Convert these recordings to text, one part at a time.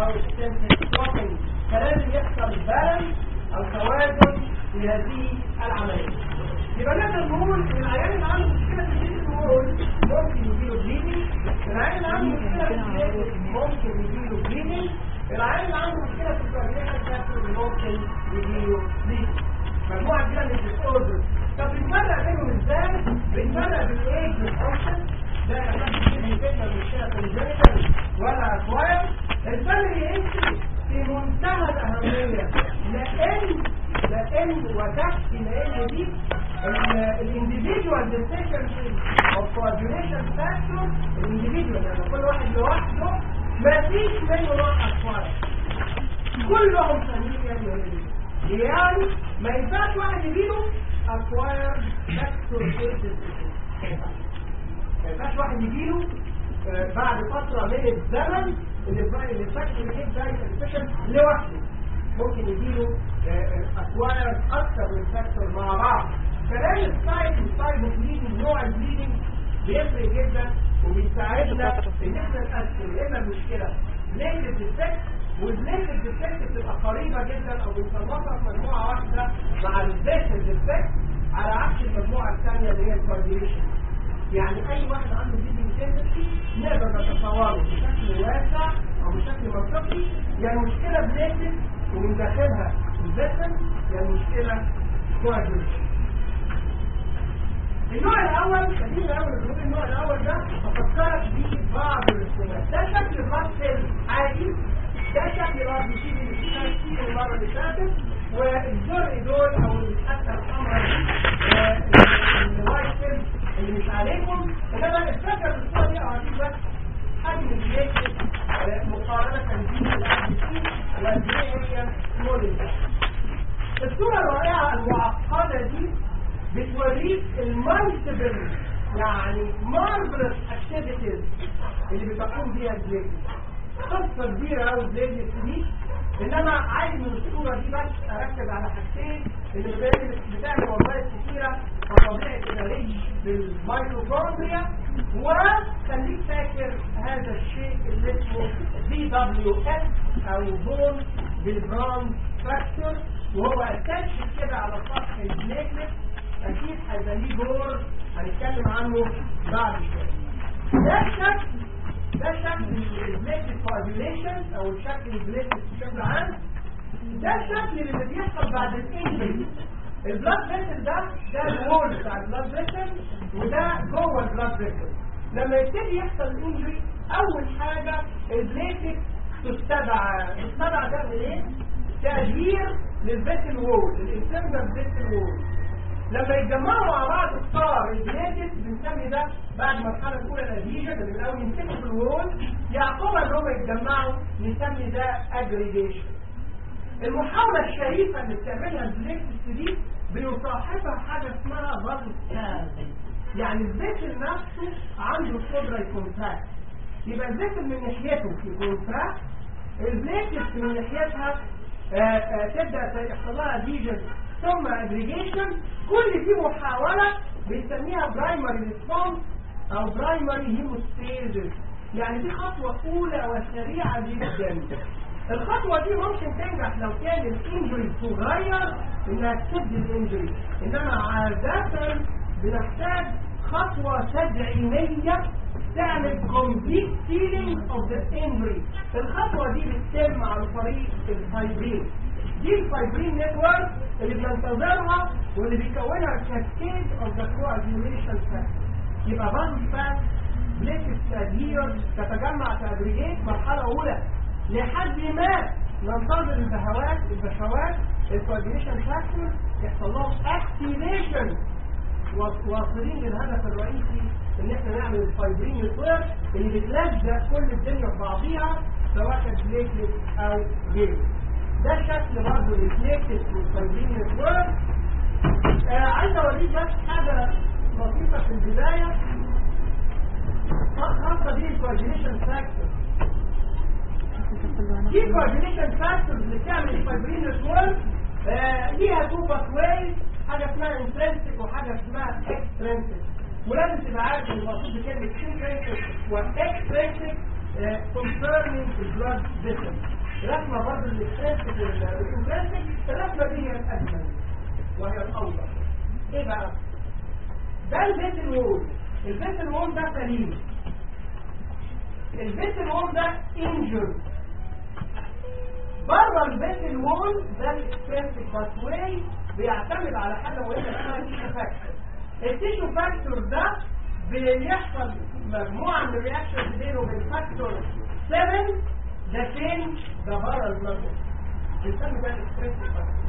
او extensive walking فلازم يحصل بالانس او توازن في هذه العمليه يبقى نقدر نقول ان العيان اللي عنده مشكله في الجسم الوول ممكن يجيله بليدنج العيان اللي عنده مشكله في الجسم ممكن يجيله بليدنج العيان اللي عنده مشكله في الكاردياك فاكتور ممكن يجيله بليدنج مجموعه كده من الديسوردرز طب بنفرق بينهم ازاي؟ بنفرق بين الايج والفانكشن ده كمان بيجيب فكره من الشيء كونجنتال ولا اكواير الفرق يمشي في منتهى الاهميه لان لان وتحت لان دي الانديفيدوال ديفيشنسي اوف كوردينيشن فاكتور الانديفيدوال يعني كل واحد لوحده ما فيش منه نوع اكواير كلهم فاميليا يعني ما ينفعش واحد يجيله اكواير فاكتور ما ينفعش واحد يجيله آه، بعد فترة من الزمن اللي الفايل الفاكتور يجيب ده الانفكشن لوحده ممكن يجيله اكواير اكتر من فاكتور مع بعض كلام السايت والسايت بليدنج نوع البليدنج بيفرق جدا وبيساعدنا ان احنا نقسم لنا المشكله بليتد ديفكت والبليتد ديفكت بتبقى قريبه جدا او بنصنفها في مجموعه واحده مع البليتد ديفكت على عكس المجموعه الثانيه اللي هي الكوردينيشن يعني اي واحد عنده بليدنج تندنسي نقدر نتصوره بشكل واسع او بشكل منطقي يعني مشكله بليتد ومن داخلها الفيسل يعني مشكله كوردينيشن النوع الاول خلينا الاول نقول النوع الاول ده افكرك بيه بعض الرسومات ده شكل بلاد سيل عادي ده شكل ار بي سي اللي فينا كتير المره اللي فاتت والزرق دول او الحته الحمراء دي الوايت سيل اللي مش عليكم انما الفكره في الصوره دي اوريك بس حجم الجيش مقارنه بالار بي سي والدي هي سمول الصوره الرائعه المعقده دي بتوريك المالتيبل يعني مارفلس اكتيفيتيز اللي بتقوم بيها البليد قصه كبيره قوي البليد دي انما عايز من الصوره دي بس اركز على حاجتين ان البليد بتعمل وظائف كتيره كطبيعه الريج بالميتوكوندريا وخليك فاكر هذا الشيء اللي اسمه دي دبليو اس او بون بالبراند فاكتور وهو اتاتش كده على سطح البليتلت اكيد هيبقى ليه دور هنتكلم عنه بعد شويه ده الشكل ده شكل البليتد كوagulation او الشكل البليتد بشكل عام ده الشكل اللي بيحصل بعد الانجري البلاد فيسل ده ده الوول بتاع البلاد فيسل وده جوه البلاد فيسل لما يبتدي يحصل الانجري اول حاجه البليتد تستدعى تستدعى تعمل ايه؟ تغيير للفيسل وول الانترنال فيسل وول لما يتجمعوا مع بعض الصار الجنيتس بنسمي ده بعد المرحله الاولى الادهيجن اللي الاول يمسكوا في الوول يعقبها ان هم يتجمعوا نسمي ده اجريجيشن المحاوله الشريفه اللي بتعملها البليكس دي بيصاحبها حاجه اسمها ضغط كاذب يعني الذكر نفسه عنده قدره يكونتراكت يبقى الذكر من ناحيته يكونتراكت البليكس من ناحيتها آآ آآ تبدا يحصل لها ادهيجن ثم اجريجيشن كل دي محاولة بنسميها برايمري ريسبونس او برايمري هيموستيزيس يعني دي خطوة اولى وسريعة جدا الخطوة دي ممكن تنجح لو كان الانجري صغير انها تسد الانجري انما عادة بنحتاج خطوة تدعيمية تعمل complete healing of the injury الخطوة دي بتتم عن طريق الفايبرين دي الفايبرين نتورك اللي بننتظرها واللي بيكونها كاسكيد اوف ذا كواجيوليشن فاكتور يبقى بعض فات بليك تغيير تتجمع تاجريجيت مرحله اولى لحد ما ننتظر البهوات البشوات الكواجيوليشن فاكتور يحصل لهم اكتيفيشن واصلين للهدف الرئيسي ان احنا نعمل الفايبرين نتورك اللي بتلزق كل الدنيا في بعضيها سواء كانت بليكلت او غيره ده شكل برضه البليكلت والفايبرين نتورك آه عايز اوريك بس حاجه لطيفه في البدايه خاصه دي الكواجيليشن فاكتور دي الكواجيليشن فاكتور اللي بتعمل الفايبرين نتورك آه ليها تو باثواي حاجه اسمها انترنسك وحاجه اسمها اكسترنسك ولازم تبقى عارف ان المقصود بكلمه انترنسك واكسترنسك concerning البلاد فيسل رسمة برضه اللي اكتشفت الانترنسك الرسمة دي هي الأجمل وهي الأوضح ايه بقى؟ ده الفيسل وول الفيسل وول ده سليم الفيسل وول ده انجر بره الفيسل وول ده الاكستنسيف باثواي بيعتمد على حاجه مهمه اسمها تيشو فاكتور التيشو فاكتور ده بيحصل مجموعه من الرياكشنز بينه وبين فاكتور 7 ده فين؟ ده بره المجموعه بنسمي ده الاكستنسيف فاكتور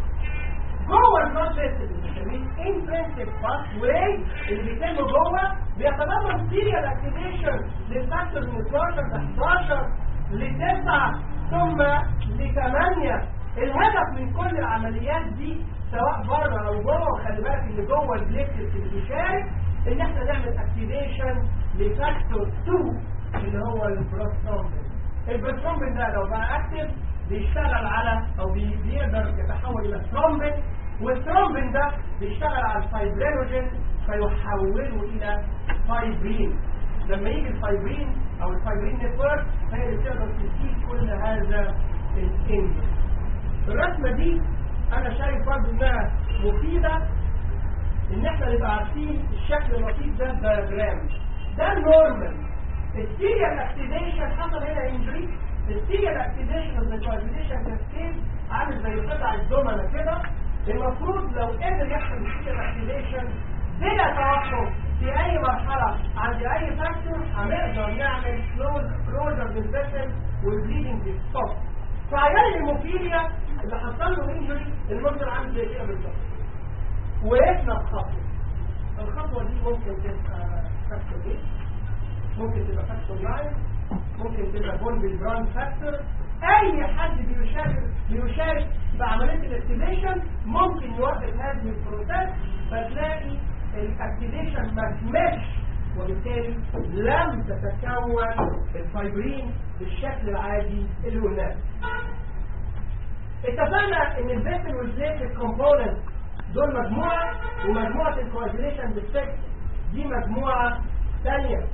جوه البلاد فيسل اللي بنسميه انترنسيك باث واي اللي بيتم جوه بيتضمن سيريال اكتيفيشن للفاكتور من 12 ل 11 ل 9 ثم ل 8 الهدف من كل العمليات دي سواء بره او جوه خلي بالك اللي جوه البليكتس اللي بيشارك ان احنا نعمل اكتيفيشن لفاكتور 2 اللي هو البروسترومبين البروسترومبين ده لو بقى اكتف بيشتغل على او بي- بيقدر يتحول الى ثرومبين والثرومبين ده بيشتغل على الفايبرينوجين فيحوله الى فايبرين لما يجي الفايبرين او الفايبرين نتورك هي اللي تقدر تسيب كل هذا الانجل الرسمه دي انا شايف برضه انها مفيده ان احنا نبقى عارفين الشكل اللطيف ده دياجرام ده النورمال السيريال اكتيفيشن حصل هنا انجري السيريال اكتيفيشن والكواليفيكيشن كاسكيد عامل زي قطع الدومنه كده المفروض لو قدر يحصل السيريال اكتيفيشن بلا توقف في اي مرحله عند اي فاكتور هنقدر نعمل كلوز كلوزر للفيسل والبليدنج ستوب فعيان الهيموفيليا اللي حصل له انجري المنظر عامل زي كده بالظبط وقفنا بخطوه الخطوه دي ممكن تبقى فاكتور ايه ممكن تبقى فاكتور 9 ممكن تبقى بون بالبراند فاكتور اي حد بيشارك بيشارك في عمليه الاكتيفيشن ممكن يوقف هذه البروسيس فتلاقي الاكتيفيشن ما كملش وبالتالي لم تتكون الفايبرين بالشكل العادي اللي قلناه اتفقنا ان الفيسل والزيت كومبوننت دول مجموعه ومجموعه الكواجيليشن بالسكس دي مجموعه ثانيه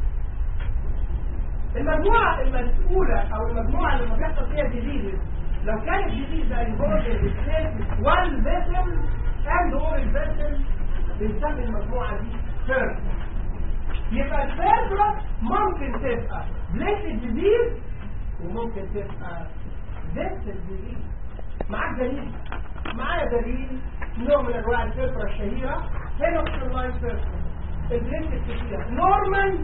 المجموعة المسؤولة أو المجموعة اللي بيحصل فيها ديزيز لو كانت ديزيز انفولد بالسيلف والفيسل اند اور الفيسل بنسمي المجموعة دي فيرس يبقى الفيرس ممكن تبقى بليتد ديزيز وممكن تبقى فيسل ديزيز معاك دليل معايا دليل نوع من انواع الفلترة الشهيرة هينوكسون لاين فيرس البليتد كتير نورمال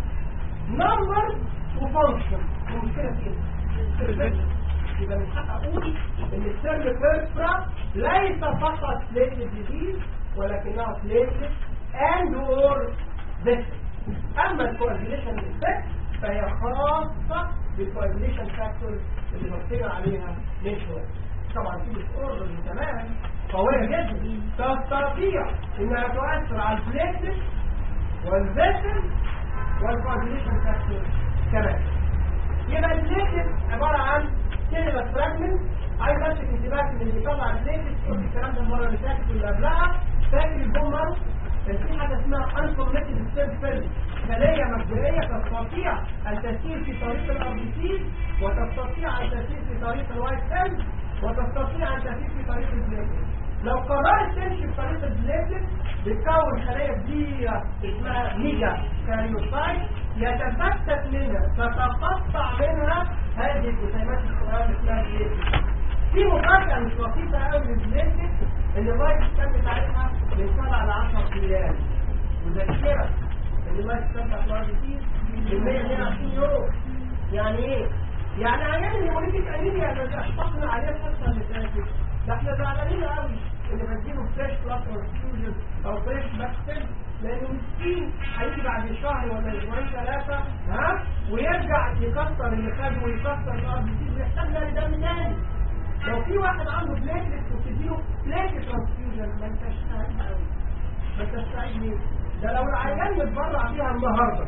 نمبر وفانكشن المشكله فين يبقى من حق اقول ان السيرم فيرسترا ليس فقط بليتد ديزيز ولكنها بليتد اند اور فيسل اما الكوagulation افكت فهي خاصه بالكوagulation فاكتور اللي بصينا عليها من شويه طبعا في الاوردر تماما قويه جدا تستطيع انها تؤثر على البليتد والفيسل والكوagulation فاكتور كمان يبقى البليتد عبارة عن سيلولار فراجمنت عايز امسك انتباهك من اللي بيطلع البليتد قلت الكلام ده المره اللي فاتت واللي قبلها فاكر البومر كان في حاجه اسمها انفورميتد ستيم فيلم خليه مبدئيه تستطيع ان تسير في طريق الار بي سي وتستطيع ان تسير في طريق الوايت سيل وتستطيع ان تسير في طريق البليتد لو قررت تمشي في طريق البليتد بتكون خلايا كبيرة اسمها ميجا كاريوسايت يتفتت منها تتقطع منها هذه الجسيمات الصغيرة اسمها بليتد في مفاجأة مش لطيفة قوي للبليتد ان اللايف ستايل بتاعتها من 7 ل 10 ايام مذكرة ان اللايف ستايل بتاعت الار بي سي من 120 يوم يعني ايه؟ يعني عيان الهيموليتيك انيميا الذي اشفقنا عليه الفترة اللي فاتت ده احنا زعلانين قوي اللي بديله فريش بلاد ترانسفيوجن او فريش باكسل لانه مسكين هيجي بعد شهر ولا اسبوعين ثلاثه ها ويرجع يكسر اللي خده ويكسر الار بي سي ويحتاج له دم تاني لو في واحد عنده بليتلت وتديله بليتلت ترانسفيوجن ما انتش سعيد قوي ما انتش سعيد ليه؟ ده لو العيان متبرع بيها النهارده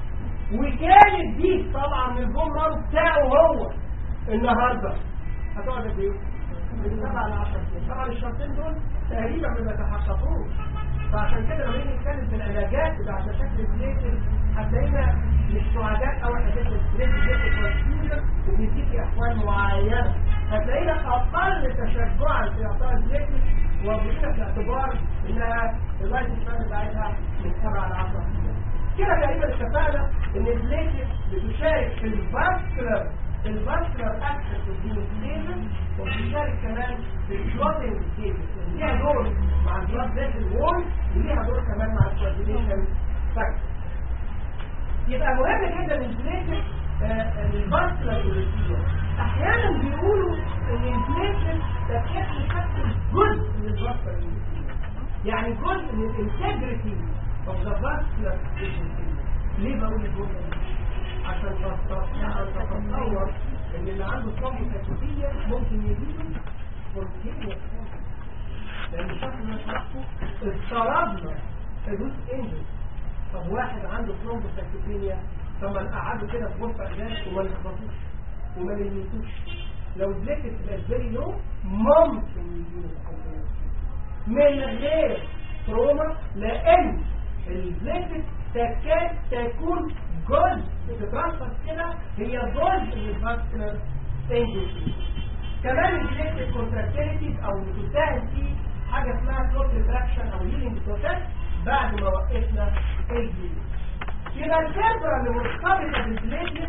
وكانت دي طالعه من البوم بتاعه هو النهارده هتقعد قد ايه؟ من سبعة ل 10 سنين طبعا الشرطين دول تقريبا ما بيتحققوش فعشان كده لما نيجي نتكلم في العلاجات بتاعت مشاكل البليتل هتلاقينا مش سعداء او احنا جبنا ستريس جبنا كونفيوجن وبنديك احوال معينه هتلاقينا اقل تشجعا في اعطاء البليتلت وبنينا في الاعتبار انها اللايف سبان بتاعتها من 7 ل 10 سنين كده تقريبا اتفقنا ان البليتلت بتشارك في الفاسكولار الفاسكولار اكسس والديموستيشن وبتشارك كمان في الكلوتنج ستيجز ليها دور مع البلاد فيسل وول وليها دور كمان مع الكوردينيشن فاكتور يبقى مهم جدا البليتلت الفاسكولار والريسيور احيانا بيقولوا ان البليتلت ده بشكل فاكتور جزء من الفاسكولار يعني جزء من الانتجريتي اوف ذا فاسكولار ليه بقول الجمله دي؟ عشان تتصور ان اللي عنده صلب تكتيكية ممكن يجيله سبونتينيوس لان شكل نفسه اضطربنا حدوث انجل طب واحد عنده صلب تكتيكية طب ما نقعده كده في غرفة اجازة وما نخبطوش وما نلمسوش لو ادلكت الاسبري لو ممكن يجيله من غير تروما لان البليتت تكاد تكون جزء بتترصد كده هي جزء من الفاسكولار انجلتي كمان الجليكتد كونتراكتيليتيز او بتساهم في حاجه اسمها كلوت ريتراكشن او هيلينج بروسيس بعد ما وقفنا الجليد يبقى الفبره اللي مرتبطه بالبليتلت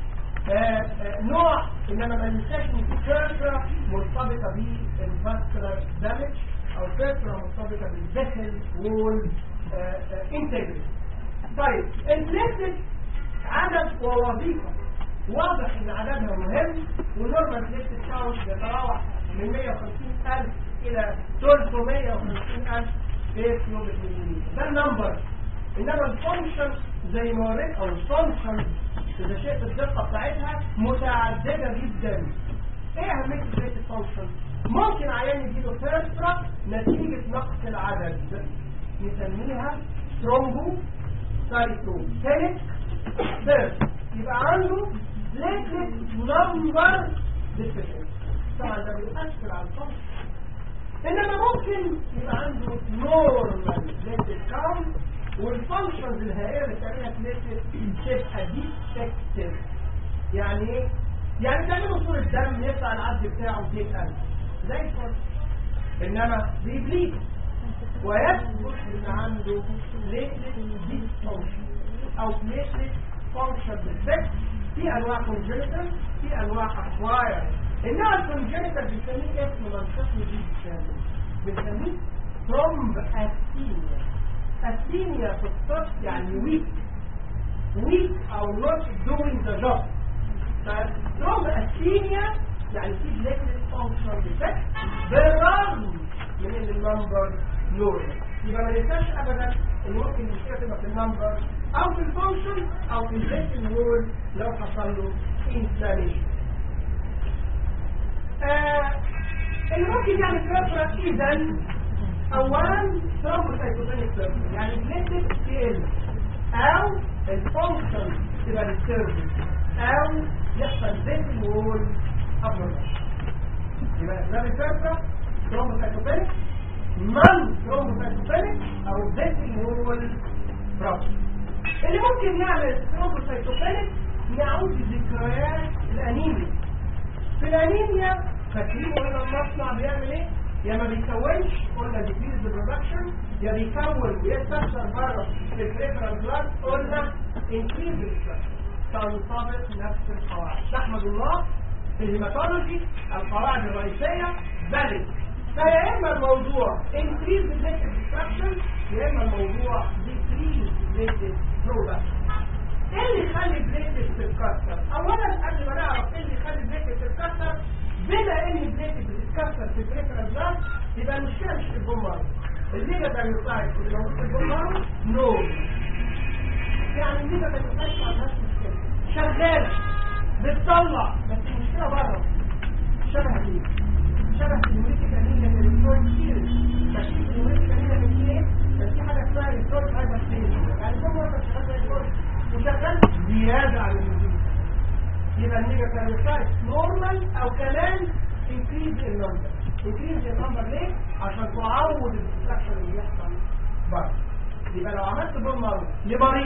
نوع انما ما ننساش ان في فبره مرتبطه بالفاسكولار دامج او فبره مرتبطه بالفيسل وول انتجريتي طيب البليتلت عدد ووظيفة واضح ان عددها مهم ونورمال بليتلت كاونت بيتراوح من 150000 الى 350000 في كيلومتر ده النمبر انما الفانكشن زي ما وريت او الفانكشن اذا شئت الدقه بتاعتها متعدده جدا ايه اهميه البليتلت فانكشن ممكن عيان يجيله فيرسترا نتيجه نقص العدد نسميها ثرومبو سايتوبينيك بيرث يبقى عنده ليتلت نمبر ديفيشنت طبعا ده بيؤثر على الفانكشن انما ممكن يبقى عنده نورمال ليتلت كاونت والفانكشنز الهائله اللي بتعملها ليتلت تبقى ديفكتيف يعني ايه؟ يعني تعملوا صورة دم يطلع العد بتاعه 200000 زي الفل انما بيبليد ويثبت ان عنده ليتلت ديسفانكشن او platelet function defect في انواع congenital في انواع acquired انها الكونجنتال بنسميه اسم منطقي جدا بنسميه ثرومب اسينيا اسينيا في الطب يعني ويك ويك او not doing the job فثرومب اسينيا يعني في platelet function defect بالرغم من ان النمبر نورمال يبقى ما ننساش ابدا ان ممكن المشكله تبقى في النمبر او في الفانكشن او في الفيكتيم وول لو حصل له انفلاميشن آه اللي ممكن يعني تفرق اذا اولا ثرومبوسايتوبينيك بيرسون يعني بليتد سكيل او الفانكشن تبقى ديستربد او يحصل فيكتيم وول ابنورمال يبقى ده بيفرق ثرومبوسايتوبينيك من ثرومبوسايتوبينيك او فيكتيم وول بروبلم اللي ممكن يعمل ثرومبوسايتوبينيك يعود لذكريات الانيميا في الانيميا فاكرين قلنا المصنع بيعمل ايه يا ما بيكونش قلنا ديفيز برودكشن يا بيكون ويستخسر بره في البريفرال بلاد قلنا انكريز تنطبق نفس القواعد نحمد الله في الهيماتولوجي القواعد الرئيسيه بلد فيا اما الموضوع انكريز بليتد ديستراكشن يا اما الموضوع ديكريز بليتد برودكشن ايه اللي يخلي البليتد تتكسر اولا قبل ما نعرف ايه اللي يخلي البليتد تتكسر بما ان البليتد بتتكسر في البريفرال بلاد يبقى المشكله مش في الجمهور الليجا ده يطلع اللي موجود في الجمهور نو يعني الليجا ده يطلع ما عندهاش مشكله شغاله بتطلع بس المشكله بره شبه ايه شبه اليوريتيك انيميا الالكترون سيريز بس اليوريتيك انيميا في ايه بس في حاجه اسمها الكترون هايبر يعني الجمهور ده شغال زي الكترون وشغال زياده عن اللزوم يبقى النيجا كاريوسايت نورمال او كمان انكريز النمبر انكريز النمبر ليه؟ عشان تعوض الديستراكشن اللي بيحصل بره يبقى لو عملت بومر لمريض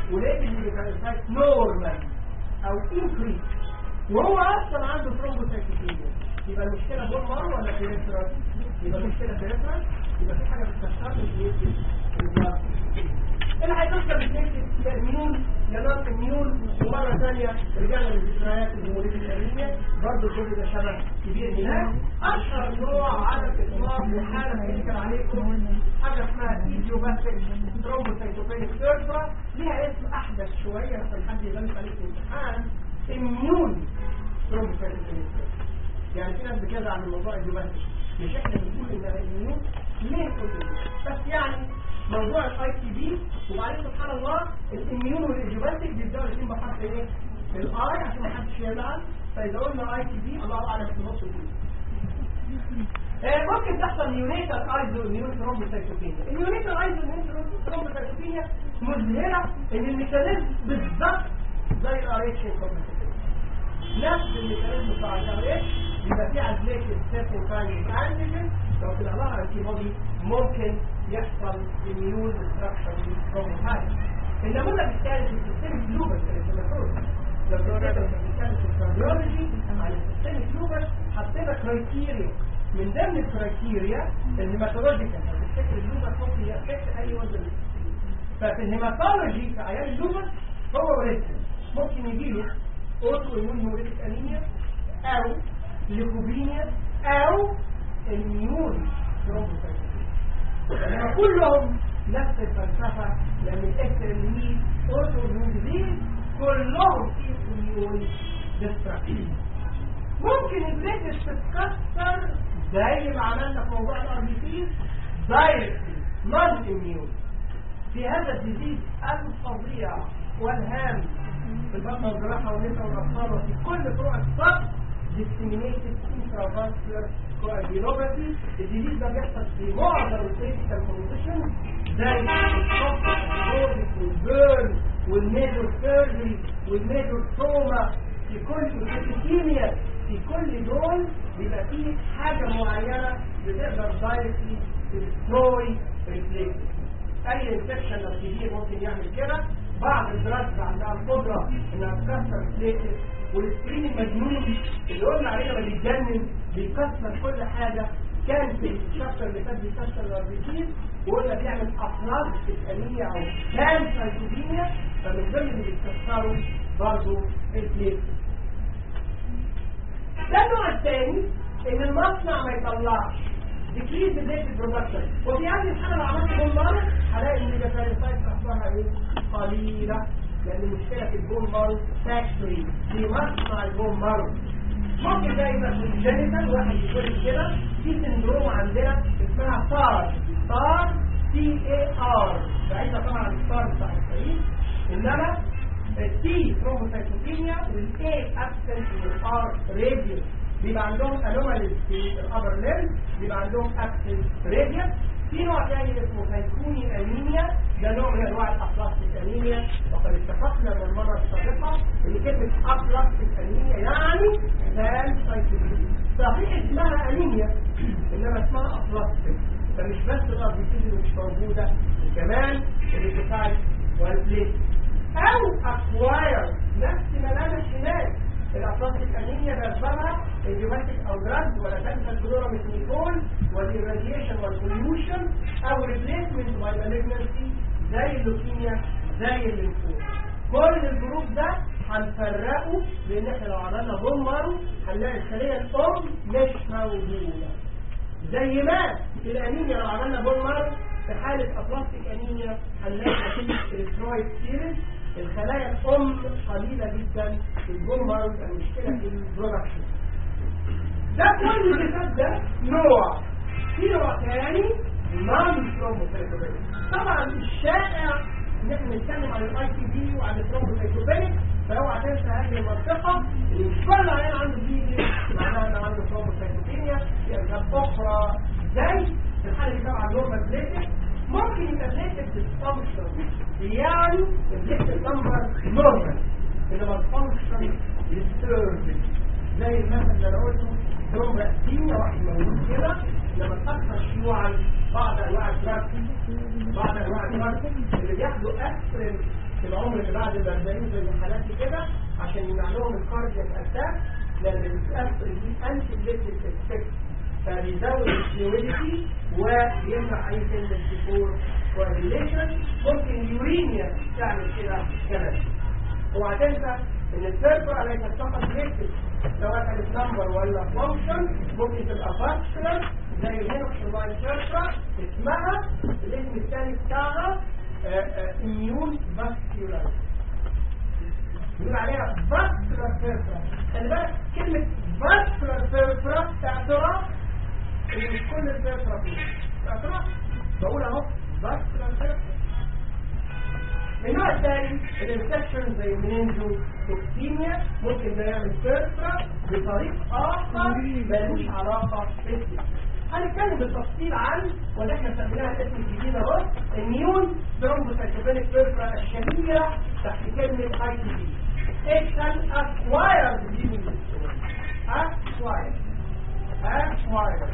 ولقيت النيوكليوسايت نورمال او انكريس وهو اصلا عنده ثرومبوسايتوبينيا يبقى المشكله بول مار ولا بيريفرال يبقى المشكله بيريفرال يبقى في حاجه بتكسر لي البلاد اللي هيكسر البليتلت يا اميون يا نون اميون ومره ثانيه رجعنا للذكريات الهيموليتيك الانيميا برضه الجزء ده شبه كبير هناك اشهر نوع عدم اطلاق وحاله بنذكر عليكم حاجه اسمها ايديوباثيك ثرومبوسايتوبينيك سيرفرا ليها اسم احدث شويه عشان حد يغلط عليك في الامتحان اميون ثرومبوسايتوبينيك سيرفرا يعني في ناس بكذا عن الموضوع الجوباتي مش احنا بنقول ان الاميون ليه نقول بس يعني موضوع الاي تي بي وبعدين سبحان الله الاميون والاجوباتيك بيبداوا الاثنين بحرف ايه؟ الاي عشان ما حدش يزعل فاذا قلنا اي تي بي الله اعلم في النص دي ممكن تحصل نيونيتال ايزو اميون ثرومبوسايتوبينيا النيونيتال ايزو اميون ثرومبوسايتوبينيا مظهره ان الميكانيزم بالظبط زي الار اتش نفس الميكانيزم بتاع الار اتش يبقى في عزلات ستيبل كاين انتيجين لو طلع لها انتي بودي ممكن يحصل اميون ديستراكشن للكروموسايت النموذج الثالث السيستم لوبس الانفلاماتوري لو كنا بنتكلم في الكارديولوجي عن السيستم لوبس حطينا كرايتيريا من ضمن الكرايتيريا الهيماتولوجيكال تفتكر اللوبس ممكن يأفكت اي وزن ففي الهيماتولوجي في عيان اللوبس هو وريتم ممكن يجيله اوتو اميون هيموليتيك انيميا او ليكوبينيا او الميون ثرومبوسايتوبينيا يعني كلهم نفس الفلسفه لان الاكس اللي اوتو اميون ديزيز كلهم في اميون ديستراكشن ممكن البليتس تتكسر زي ما عملنا في موضوع الار بي سيز دايركتلي نون اميون في هذا الديزيز الفظيع والهام في البطنه والجراحه والنساء والاطفال وفي كل فروع الصف disseminated intravascular coagulopathy الديزيز ده بيحصل في معظم الكريتيكال كونديشن زي الشوك والبيرن والميجور سيرجري والميجور تروما في كل الكيمياء في كل دول بيبقى فيه حاجة معينة بتقدر دايركتلي تستروي ريبليس اي انفكشن لو كبير ممكن يعمل كده بعض الدراجز عندها القدرة انها تكسر ريبليس والسكرين المجنون اللي قلنا عليه لما بيتجنن بيكسر كل حاجة كان في الشابتر اللي فات بيكسر الاربيتين وقلنا بيعمل ابلاستيك انيميا او كان سايتوبينيا فمن ضمن اللي بيكسروا برضه البليت ده النوع الثاني ان المصنع ما يطلعش ديكريز ريت برودكشن وفي هذه الحاله لو عملت بون مارو هلاقي ان الجفاريسايت اخبارها ايه قليله لان المشكله في البون مارو فاكتوري في مصنع البون مارو ممكن ده يبقى في الجينيتال واحد يقول كده في سندروم عندنا اسمها تار تار تي اي ار بعيدة طبعا عن التار بتاع السعيد انما التي ثرومبوسايتوبينيا والاي ابسنت والار راديوس بيبقى عندهم انوماليز في الابر ليمب بيبقى عندهم ابسنت راديوس في نوع ثاني اسمه هيكوني انيميا ده نوع من انواع الابلاستيك انيميا وقد اتفقنا من المره السابقه ان كلمه ابلاستيك انيميا يعني سام سايتوبينيا صحيح اسمها انيميا انما اسمها ابلاستيك فمش بس الاربيتيز اللي مش موجوده كمان الارتفاع والبليت او اكواير نفس ملامح هناك الابلاستيك انيميا بسببها الجيوماتيك او دراج ولا تنسى الكلوراميثنيكول والإيراديشن والبوليوشن او ريبليسمنت باي مالجنسي زي اللوكيميا زي الليمفوما كل الجروب ده هنفرقه لان احنا لو عملنا بومر هنلاقي الخليه الام مش موجوده زي ما الانيميا لو عملنا بومر في حاله ابلاستيك انيميا هنلاقي نتيجه السترويد سيريز الخلايا الام قليله جدا في البومر المشكله في البرودكشن ده كل اللي فات ده نوع في نوع ثاني نون ثرومبوسايتوبينيك طبعا الشائع ان احنا نتكلم عن الاي تي بي وعن الثرومبوسايتوبينيك فاوعى تنسى هذه المنطقه اللي مش كل عيان عنده بي دي معناها ان عنده ثرومبوسايتوبينيا في اسباب اخرى زي في الحاله دي طبعا نورمال بليتك ممكن يبقى بليتك ديسفانكشن يعني البليتك نمبر نورمال انما الفانكشن ديستربد زي المثل اللي انا قلته ثرومب رأسية واحد موجود كده لما الأكثر شيوعا بعض أنواع الدراج بعض أنواع الدراج اللي بياخدوا أسبرين في العمر اللي بعد ال 40 زي حالاتي كده عشان يمنع لهم الكاردياك اتاك لان بتأثر دي انتي بليتلت افكت فبيزود الفلويدتي ويمنع اي تندنسي فور كوagulation ممكن يورينيا تعمل كده كمان اوعى تنسى ان الفيربرا ليست فقط ليكتد سواء كانت نمبر ولا فانكشن ممكن تبقى فاسكولار زي الهينوكسيماين فيربرا اسمها الاسم الثاني بتاعها اميون فاسكولار بيقول عليها فاسكولار فيربرا خلي بالك كلمة فاسكولار فيربرا اعتراف ان مش كل الفيربرا فيها اعتراف بقول اهو فاسكولار فيربرا النوع الثاني الانفكشن زي المنينجو توكسيميا ممكن ده يعمل فيربرا بطريق اخر ملوش علاقة بالسيستم هنتكلم بالتفصيل عن وده احنا سميناها الاسم الجديد اهو الميون ثرومبوسايتوبينيك فيربرا الشهيرة تحت كلمة اي تي بي It's an acquired disease. Acquired. Acquired.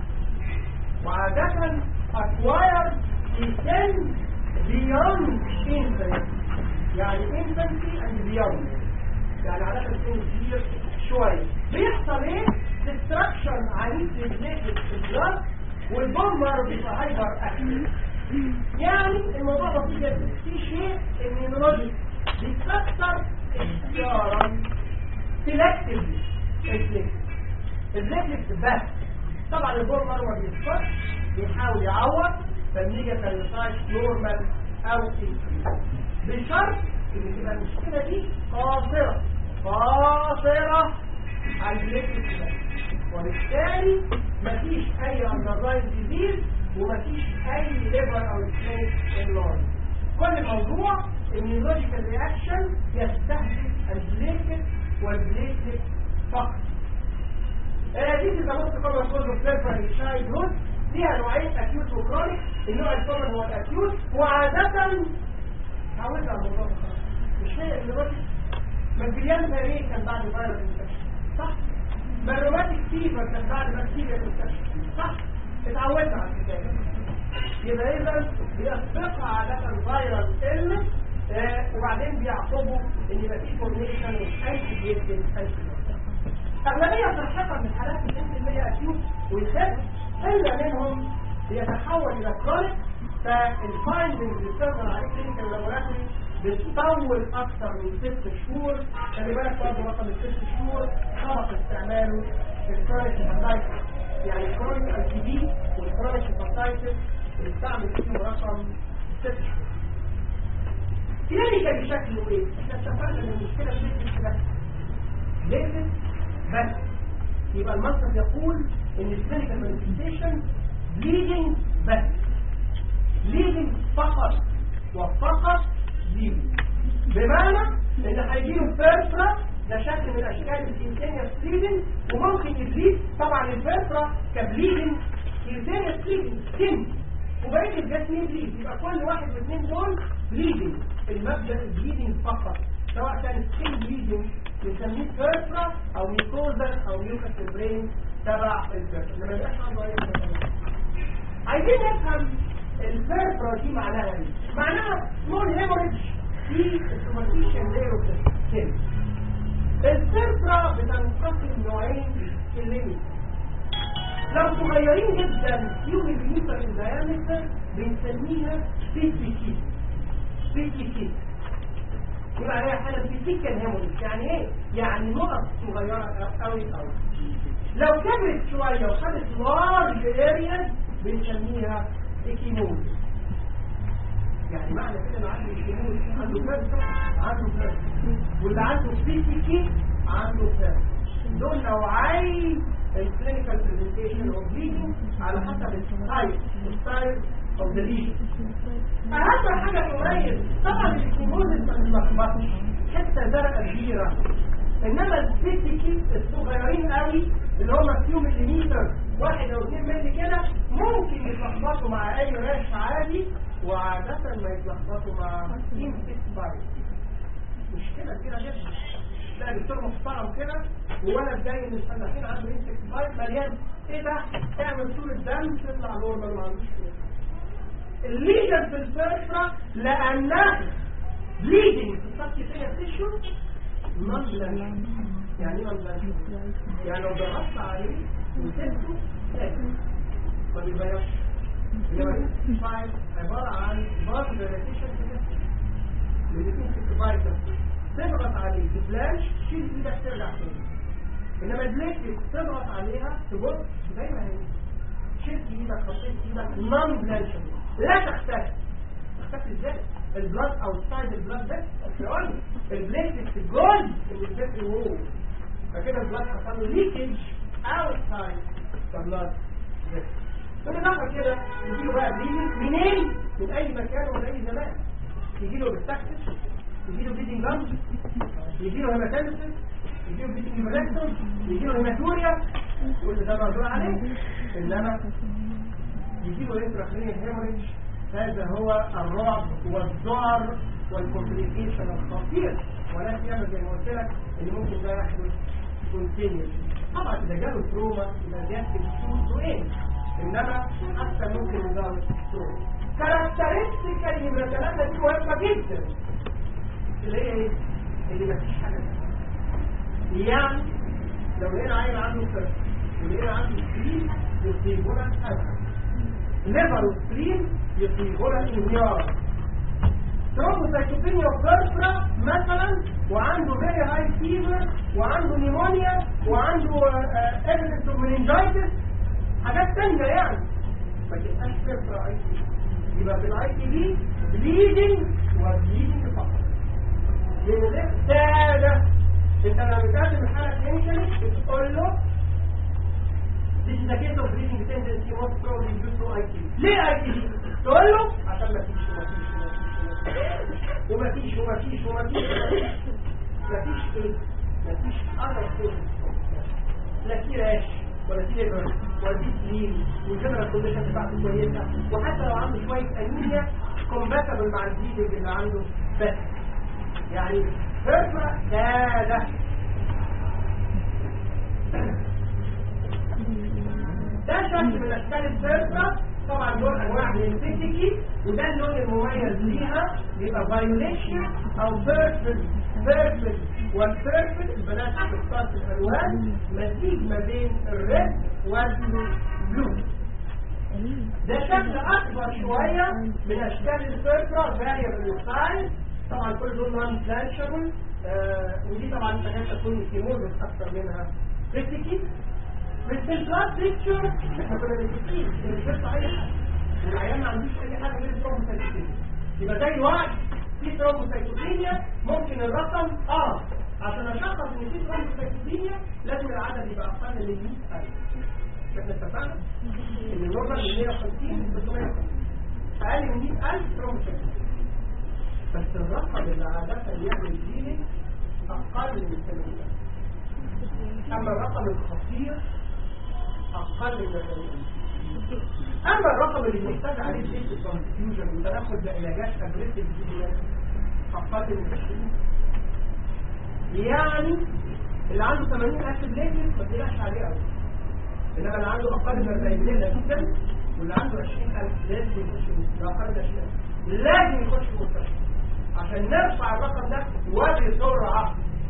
وعادة acquired descends beyond infancy. يعني infancy and beyond. يعني عادة بتكون كبير شوية. بيحصل ايه؟ destruction عنيف للبليتلت في البلاد والبومر بيبقى هايبر اكتيف. يعني الموضوع بسيط جدا. في شيء immunologic بيكسر اختيارا سيلكتفلي البليتلت بس طبعا البورمر ما بيصفرش بيحاول يعوض فالنيجا كالسايت نورمال او انكريز بشرط ان تبقى المشكله دي قاصره قاصره على البليتلت بس وبالتالي مفيش اي اندرلاين ديزيز ومفيش اي ليفر او سليت انلارج كل الموضوع النيورولوجيكال رياكشن يستهدف البليتلت والبليتلت فقط دي is the most common cause of febrile in childhood فيها نوعين اكيوت وكرونيك النوع الكومن هو الاكيوت وعادة تعودنا على الموضوع ده مش هي النيورولوجي ما البريان ليه كان بعد فيروس انفكشن صح ما الروماتيك فيفر كان بعد بكتيريا انفكشن صح اتعودنا على الحكايه يبقى اذا بيسبقها عادة فيروس illness آه وبعدين بيعقبوا ان يبقى في فورميشن وانتي بيكتب انتي أغلبية صحيحة من حالات ال 100% أكيوت ويخف إلا منهم بيتحول إلى كرونيك فالفايندنجز اللي بتظهر عليه كلينيكال لابوراتوري بتطول أكثر من ست شهور خلي بالك برضه رقم الست شهور سبق استعماله في الكرونيك هيباتايتس يعني الكرونيك اي تي بي والكرونيك هيباتايتس بنستعمل فيهم رقم ست شهور كلينيكال بشكله ايه؟ احنا اتفقنا ان المشكله في بس ليفل بس يبقى المنطق يقول ان الكلينيكال مانيفستيشن ليدنج بس ليدنج فقط وفقط ليدنج بمعنى ان هيجيله فيرفرا ده شكل من اشكال الانتينيوس ليدنج وممكن يزيد طبعا الفيرفرا كبليدنج انتينيوس ليدنج سن وبقيه الجسم يزيد يبقى كل واحد من الاثنين دول بليدنج المبدا البليدنج فقط سواء كان سكين بليدنج بنسميه فيرفرا او ميكوزا او ميوكس البرين تبع الفيرفرا لما يبقاش عنده اي مشكلة. عايزين نفهم الفيرفرا دي معناها ايه معناها سمول هيموريدج في السوبرفيشن لاير اوف سكين الفيرفرا بتنقسم نوعين الليميت لو صغيرين جدا يوم الميتر الديامتر بنسميها بيتي بيتي يبقى عليها حالة فيزيكال هيموريج يعني ايه؟ يعني نقط صغيرة قوي قوي لو كبرت شوية وخدت لارج ارياز بنسميها اكيموز يعني معنى كده انه عنده اكيموز عنده فيرسا عنده فيرسا واللي عنده فيزيكي عنده فيرسا دول نوعين الكلينيكال برزنتيشن اوف بليدنج على حسب الستايل الستايل اوف ذا ليجن اهم حاجه تميز طبعا الكيموزيس ما بتلخبطش حته زرقاء كبيره انما السيتيكي الصغيرين قوي اللي هم فيهم مليمتر واحد او اثنين ملي كده ممكن يتلخبطوا مع اي ريش عادي وعادة ما يتلخبطوا مع انسكتبايت مشكلة كبيرة جدا تلاقي دكتور محترم كده وولد جاي من الفلاحين عنده انسكتبايت مليان ايه ده؟ تعمل صورة دم تطلع نورمال ما عندوش كده الليجن في الفرصة لأنها بليدنج في السبكيوتينيوس تيشو نون بلانش يعني ايه نون بلانش يعني لو ضغطت عليه وسبته ساكت ما بيتغيرش انما فايل عباره عن بارت دايلاتيشن الاثنين في فايتر تضغط عليه تفلاش تشيل ايدك ترجع تاني انما البليتلت تضغط عليها تبص زي ما هي شلت ايدك حطيت ايدك نون بلانشن لا تختفي تختفي ازاي البلاد اوتسايد البلاد ده يقول البليتلت جول من الجسم وول فكده البلاد حصل له ليكج اوتسايد البلاد كل لحظه كده يجيله بقى بليدنج منين من اي مكان ولا اي زمان يجيله بالتكتس يجيله بليدنج جامز يجيله هيماتيمسس يجيله بليدنج ريكتوم يجيله هيماتوريا كل ده موضوع عليه انما يجيله انتراكرينيال هيموريج هذا هو الرعب والذعر والكومبليكيشن الخطير ولا سيما زي ما قلت لك ان ممكن ده يحدث كونتينيوس طبعا اذا جاله تروما يبقى بيحكي بصوت ايه انما حتى ممكن يزود تروما كاركترستيكالي من الثلاثه دي مهمه جدا اللي هي ايه؟ اللي مفيش حاجه يعني لو لقينا عيل عنده كرش ولقينا عنده سكرين يصيبونا أسهل ليفر وسكرين يصيبونا انهيار ترومبوسايتوبينيا وكرسرا مثلا وعنده فيري هاي فيفر وعنده نيمونيا وعنده ايفيدنس اوف مننجايتس حاجات تانية يعني ما تبقاش كرسرا اي تي يبقى في الاي تي بي بليدنج وبليدنج فقط لان ده سادة انت لما بتقدم الحالة كلينيكالي بتقول له This is a case of bleeding tendency most probably due to ITV. ليه ITV؟ تقول له عشان ما فيش وما فيش وما فيش وما فيش وما فيش ما فيش ايه؟ ما فيش other causes. لا في راش ولا في ليفر ولا في سليم والجنرال كونديشن بتاعته كويسه وحتى لو عنده شويه انيميا كومباتبل مع البليدنج اللي عنده بس يعني فرقه ساده ده شكل من اشكال الفرقه طبعا دول انواع من الفيزيكي وده اللون المميز ليها بيبقى فايوليشن او بيربل بيربل والبيربل البنات بتختار في الالوان مزيج ما بين الريد والبلو ده شكل اكبر شويه من اشكال الفرقه فاريبل سايز طبعا كل دول نون بلانشبل آه ودي طبعا تكاد تكون كيموزس اكثر منها فيزيكي بس البلاد بيكتشر احنا كنا متفقين ان مش بس اي حاجه والعيان ما عندوش اي حاجه غير الترومبوسايتوبينيا يبقى زي واحد في ترومبوسايتوبينيا ممكن الرقم اه عشان اشخص ان في ترومبوسايتوبينيا لازم العدد يبقى اقل من 100000 احنا اتفقنا ان النورمال من 150 ل 350 اقل من 100000 ترومبوسايتوبينيا بس الرقم اللي عاده يعمل فيه اقل من 80 اما الرقم الخطير أقل من الرقم أما الرقم اللي محتاج عليه سيست كونفيوجن وتناخد بعلاجات أجريسيف جدا أقل من 20 يعني اللي عنده 80 ألف بليتس ما تقلقش عليه قوي إنما اللي عنده أقل من 40 بليتس جدا واللي عنده 20000 لازم يخش لو أقل من 20000 لازم يخش في المستشفى عشان نرفع الرقم ده وبسرعة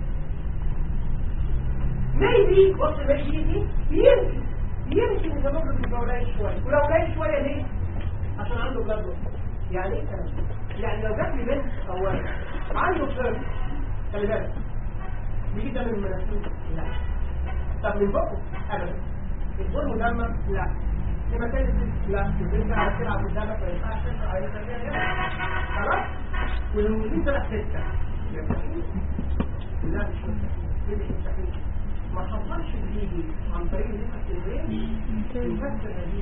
ميبي بص ماشي دي يمكن يمكن يتمر يبقى قليل شويه ولو قليل شويه ليه؟ عشان عنده بلاد يعني ايه الكلام يعني لو جات لي بنت او ولد عنده فيرم خلي بالك بيجي ده من المناخير لا طب من بقه ابدا البول مدمر لا هيماتيزيس لا البنت قاعده تلعب قدامك ما ينفعش ترفع عليها خلاص والموجودين طلع سته لا مش مستحيل ما حصلش بيجي عن طريق الانترين يفسر هذه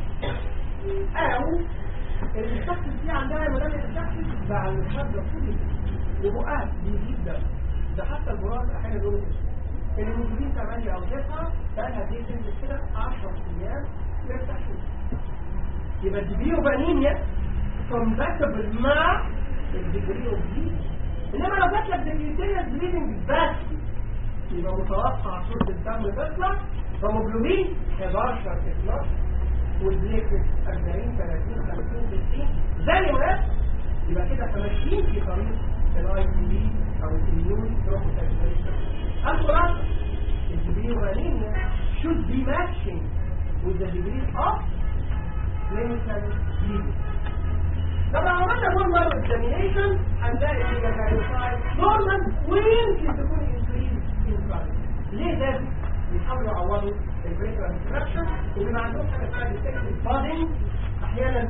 او الشخص دي عندها مدام الشخص بقى الخبره كل وبقات بيجيب ده ده حتى البراز احيانا يقولوا اللي موجودين 8 او 9 بقى هذه تنزل كده 10 ايام يرتاحوا يبقى الديبيو بانينيا كومباتبل مع الديجري اوف دي انما لو جات لك ديجريتيريس بليدنج بس يبقى متوقع صورة الدم تطلع هيموجلوبين 11 12 والبليكت 40 30 50 60 زي ما يبقى كده احنا ماشيين في طريق الاي تي بي او الاميون بروفيسيشن الخلاصه الديجري الغنية should be matching with the degree of clinical disease طبعا عملنا بول مارو اكزامينيشن هنلاقي الميجاكاريوسايت نورمال ويمكن تكون انكريز ان ليه ده؟ بيحاولوا يعوضوا البريكر انستراكشن وبيبقى عندهم حاجه اسمها ديتكتيف بادنج احيانا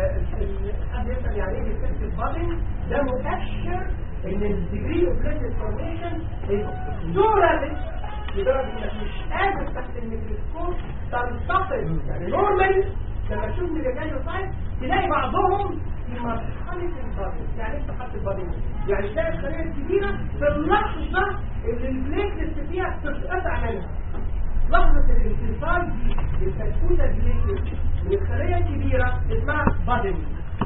حد يسال يعني ايه ديتكتيف بادنج ده مؤشر ان الديجري اوف بلاد فورميشن دورابل لدرجه انك مش قادر تحت الميكروسكوب تنتقل يعني نورمال لما تشوف ميجاكاريوسايت تلاقي بعضهم في مرحلة البادنج يعني ايه مرحلة البادنج؟ يعني تلاقي الخلية الكبيرة في اللحظة اللي البليكلت فيها بتتقطع منها لحظة الانتصال دي الفتفوتة البليكلت من الخلية الكبيرة اسمها بادنج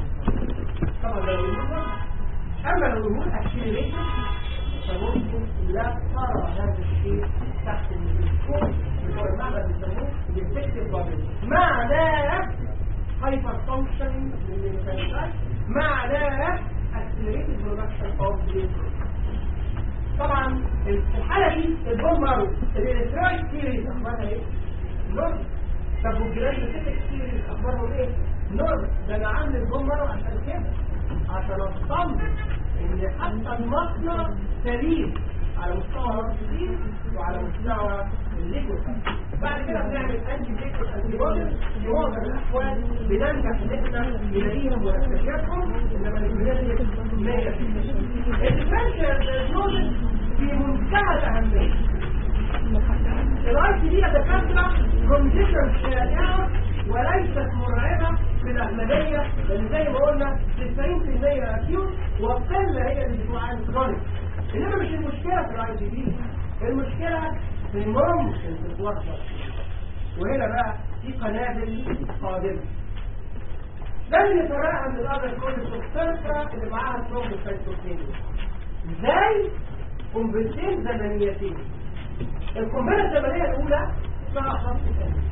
طبعا ده الهرمون اما لو الهرمون اكسلريتد فممكن لا ترى هذا الشيء تحت الميكروسكوب بتوع المعمل بيسموه ديتكتيف بادنج معناه هايبر فانكشن للميكانيزات معناها accelerated production of glucose طبعا الحالة دي البومر الالكترويد سيريز اخبارها ايه؟ نورمال طب والجرانيوسيتك سيريز اخبارهم ايه؟ نورمال ده انا عامل البومر عشان كده عشان اطمن ان حتى المصنع سليم على مستوى الرصيد وعلى مستوى الليكويد بعد كده بنعمل انتي ليكويد انتي بودي في معظم الاحوال بننجح ان احنا نلاقيهم ونكتشفهم انما البلاد 100% الديفرنشال نوزل في منتهى الاهميه الاي تي دي يا دكاتره كونديشن شائعه وليست مرعبه في الاغلبيه لان زي ما قلنا 90% اكيوت والقله هي اللي بتعاني كرونيك انما مش المشكله في الاي تي دي المشكله في ممكن تتوصل وهنا بقى في قنابل قادمه لازم نفرقها من الأرض كل السلسلة اللي معاها ترومبوسايتوكينيا ازاي قنبلتين زمنيتين القنبلة الزمنية الأولى اسمها خط ثاني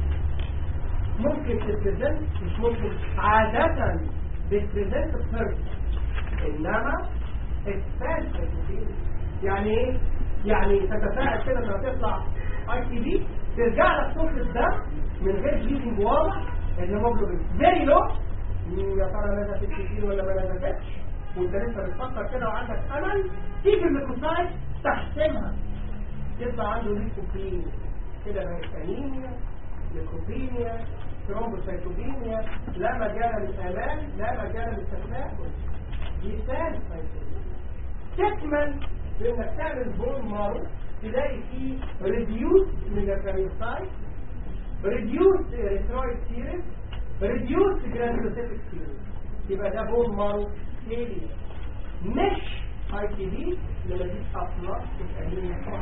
ممكن تتبرزنت مش ممكن عادة بتبرزنت فيرست إنما اكسبانشن يعني ايه؟ يعني تتفاعل كده لما تطلع اي تي بي ترجع لك صوت الدم من غير بليدنج واضح الهيموجلوبين فيري لو يا ترى نزلت كتير ولا ما نزلتش وانت لسه بتفكر كده وعندك امل تيجي الميكروسايت تحسمها يطلع عنده ليكوبين كده بقت انيميا ليكوبينيا ثرومبوسايتوبينيا لا مجال للامان لا مجال للتفاؤل دي ثالث تكمل بانك تعمل بون مارو تلاقي فيه ريديوس ميجاكاريوسايت ريديوس اريثرويد سيريس ريديوس جرانيولوسيتك سيريس يبقى ده بون مارو فيلير مش اي تي دي لما دي اطلق الانيميا طبعا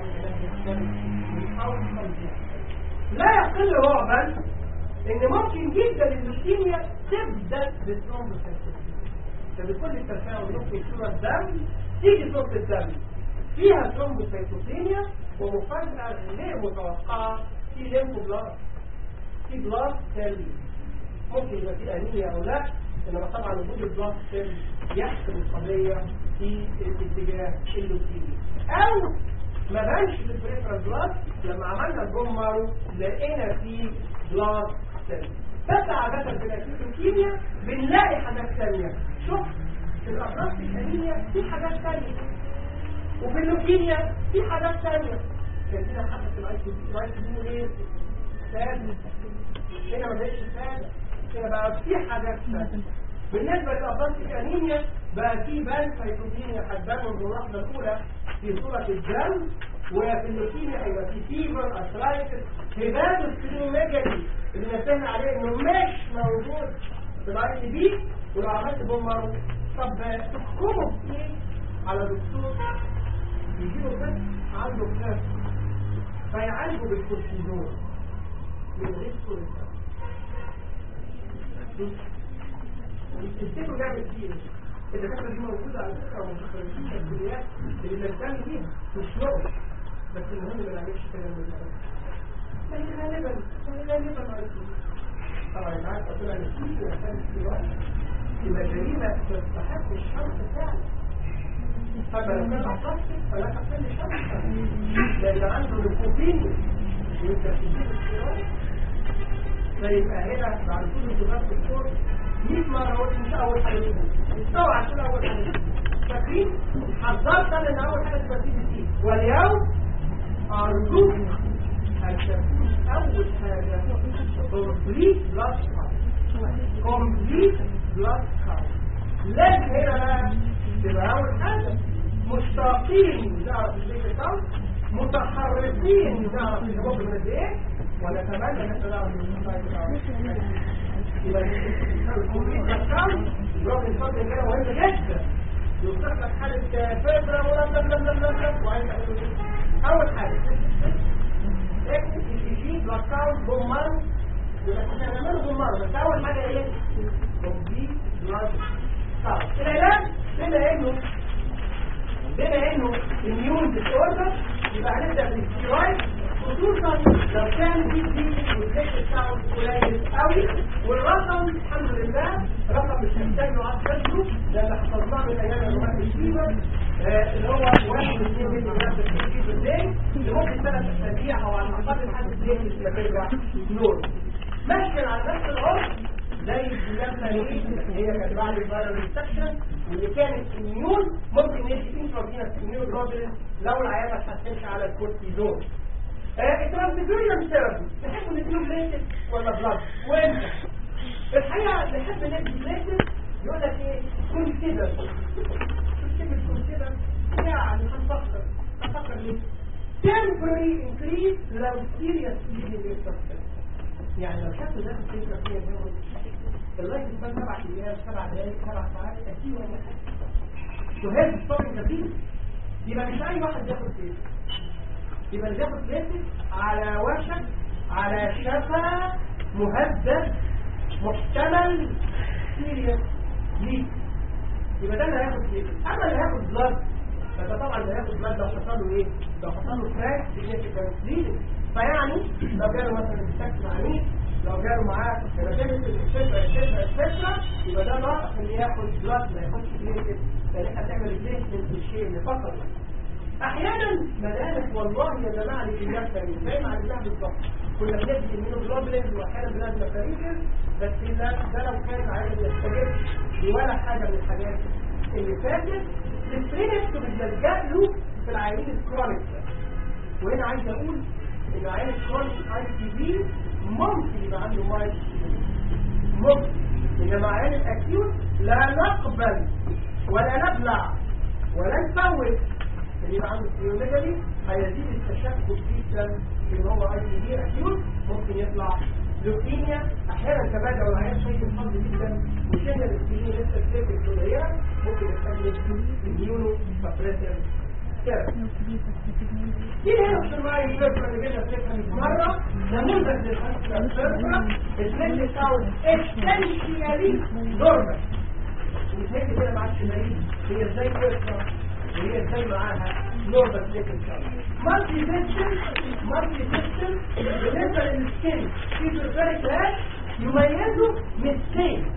من اوصل لا يقل رعبا ان ممكن جدا اللوكيميا تبدا بالثرومبوسايتوبينيا فبكل التفاعل ممكن صورة دم تيجي صورة الدم فيها ثرومبوسايتوبينيا ومفاجأة غير متوقعة في ليمفوبلاست في بلاست سيل ممكن يبقى في أنيميا أو لا إنما طبعا وجود البلاست سيل يحسم القضية في اتجاه اللوكيميا أو ما بانش في البريفرال بلاست لما عملنا البوم مارو لقينا فيه بلاست سيل بس عادة في الأكيوت لوكيميا بنلاقي حاجات ثانية شوف في الأطراف الثانية في حاجات ثانية وفي اللوكيميا في حاجات ثانية كان فينا حاجة في الأي تي ايه سادة هنا ما بقتش سادة هنا بقى في حاجات ثانية بالنسبة للأطراف الأنيميا بقى في بان سيتوكيميا هتبان من اللحظة الأولى في صورة الدم وفي اللوكيميا هيبقى في فيبر أثرايتس هبات السليميجالي اللي نبهنا عليه إنه مش موجود في الاي تي بي ولو عملت بومر طب تحكموا ايه على دكتور يجيبوا بس عنده كلاس فيعالجوا بالكورتيزون من غير كورتيزون تفتكروا نعمل فيه الدكاتره دي موجوده على فكره ومتخرجين في الكليات اللي بنهتم بيها مش نقص بس المهم ما نعملش كده من الدكاتره غالبا غالبا طبعا انت عارف ربنا نسيت ويحتاج في وقت يبقى جريمة تستحق الشرط فعلا فلو كان بلاستيك فلا تحتاج شمس لان عنده ليكوبين ويكتسبين الشراء فيبقى هنا بعد كل انتظار الدكتور 100 مرة هو مش أول حاجة استوى عشان أول حاجة فاكرين حذرت أنا إن أول حاجة تبقى سي بي سي واليوم أرجوك أن تكون أول حاجة complete blood count complete blood count لكن هنا بقى تبقى أول حاجة مشتاقين نعرف البيت كاونت متحركين نعرف الهيموجلوبين قد إيه ونتمنى ان احنا نعرف السايت كاونت يبقى الكمبيوتر كاونت الراجل الفضل كده مهم جدا يوصف لك حالة فبرة ولا بلا بلا بلا بلا وعايز أول حاجة اكتب الجي جي بلاد كاونت بومر يبقى احنا هنعمله بومر بس أول حاجة ايه؟ كومبليت بلاد كاونت العلاج بما انه بما انه الميون ديس اوردر يبقى هنبدأ بالاستيرويد خصوصا لو كان في دي والكيش بتاعه قليل قوي والرقم الحمد لله رقم مش محتاج له عاد تسله لان حفظناه من ايام الوقت الشيبه اللي هو 1 2 مللي جرام في الدين لمده ثلاث اسابيع او على الاقل لحد الدين مش ترجع نور ماشي على نفس العرض زي الجلسه هي كانت بعد الفيرال انفكشن واللي كانت اميون ممكن ندي انترافينس اميون جلوبولين لو العيان ما اتحسنش على الكورتيزون الترانسفيريوم ثيرابي تحب نديله بليتد ولا بلاد وانت الحقيقه نحب ندي بليتد يقول لك ايه كن كده كلمه كن كده يعني هنفكر هنفكر ليه temporary increase لو serious bleeding يعني لو شخص ده في فكره فيها بياخد اللايف سبان سبع ايام سبع دقائق سبع ساعات اكيد ولا حاجه وهي ستوبنج كتير يبقى مش اي واحد ياخد كده يبقى اللي بياخد ليتك على وشك على شفا مهدد محتمل سيريس ليك يبقى ده اللي هياخد ليتك اما اللي هياخد بلاد فده طبعا اللي هياخد بلاد لو حصل له ايه لو حصل له كراك سيجنيفيكانت ليتك فيعني لو جاله مثلا استكس عنيف لو جاله معاه ريتينيتي اكسترا اكسترا اكسترا يبقى ده ناقص ان ياخد بلاد ما ياخدش ليتك لان احنا بنعمل ريبليسمنت للشيء اللي فقط احيانا مدارس والله يا جماعه الجنات ثانيه زي ما عندنا بالظبط كنا بندي المينوجلوبولين واحيانا بنادي مفاريجل بس لا ده لو كان عايز يستجيب ولا حاجه من الحاجات اللي فاتت الفرينكس بنلجا له في العيانين الكرونيك وهنا عايز اقول ان عيان الكرونيك اي تي بي ممكن يبقى عنده مايل ممكن انما عيان الاكيوت لا نقبل ولا نبلع ولا نفوت اللي يبقى عنده سيروميجالي هيزيد التشكك جدا في ان هو اي تي بي اكيوت ممكن يطلع لوكيميا احيانا كمان لو العيان شويه الحظ جدا وشلنا الاكسجين لسه السيرفكس قليله ممكن يستخدم الميونو سبريسر دي هنا الصناعي الفكرة اللي جينا فكرة من مرة نموذج للفكرة الفكرة الفكرة بتاعه essentially normal مش هيك كده مع الشمالين هي ازاي فكرة وهي ازاي معاها نورمال فكرة مالتي سيستم مالتي سيستم بالنسبة للسكين في بريفيري كلاس يميزوا من السين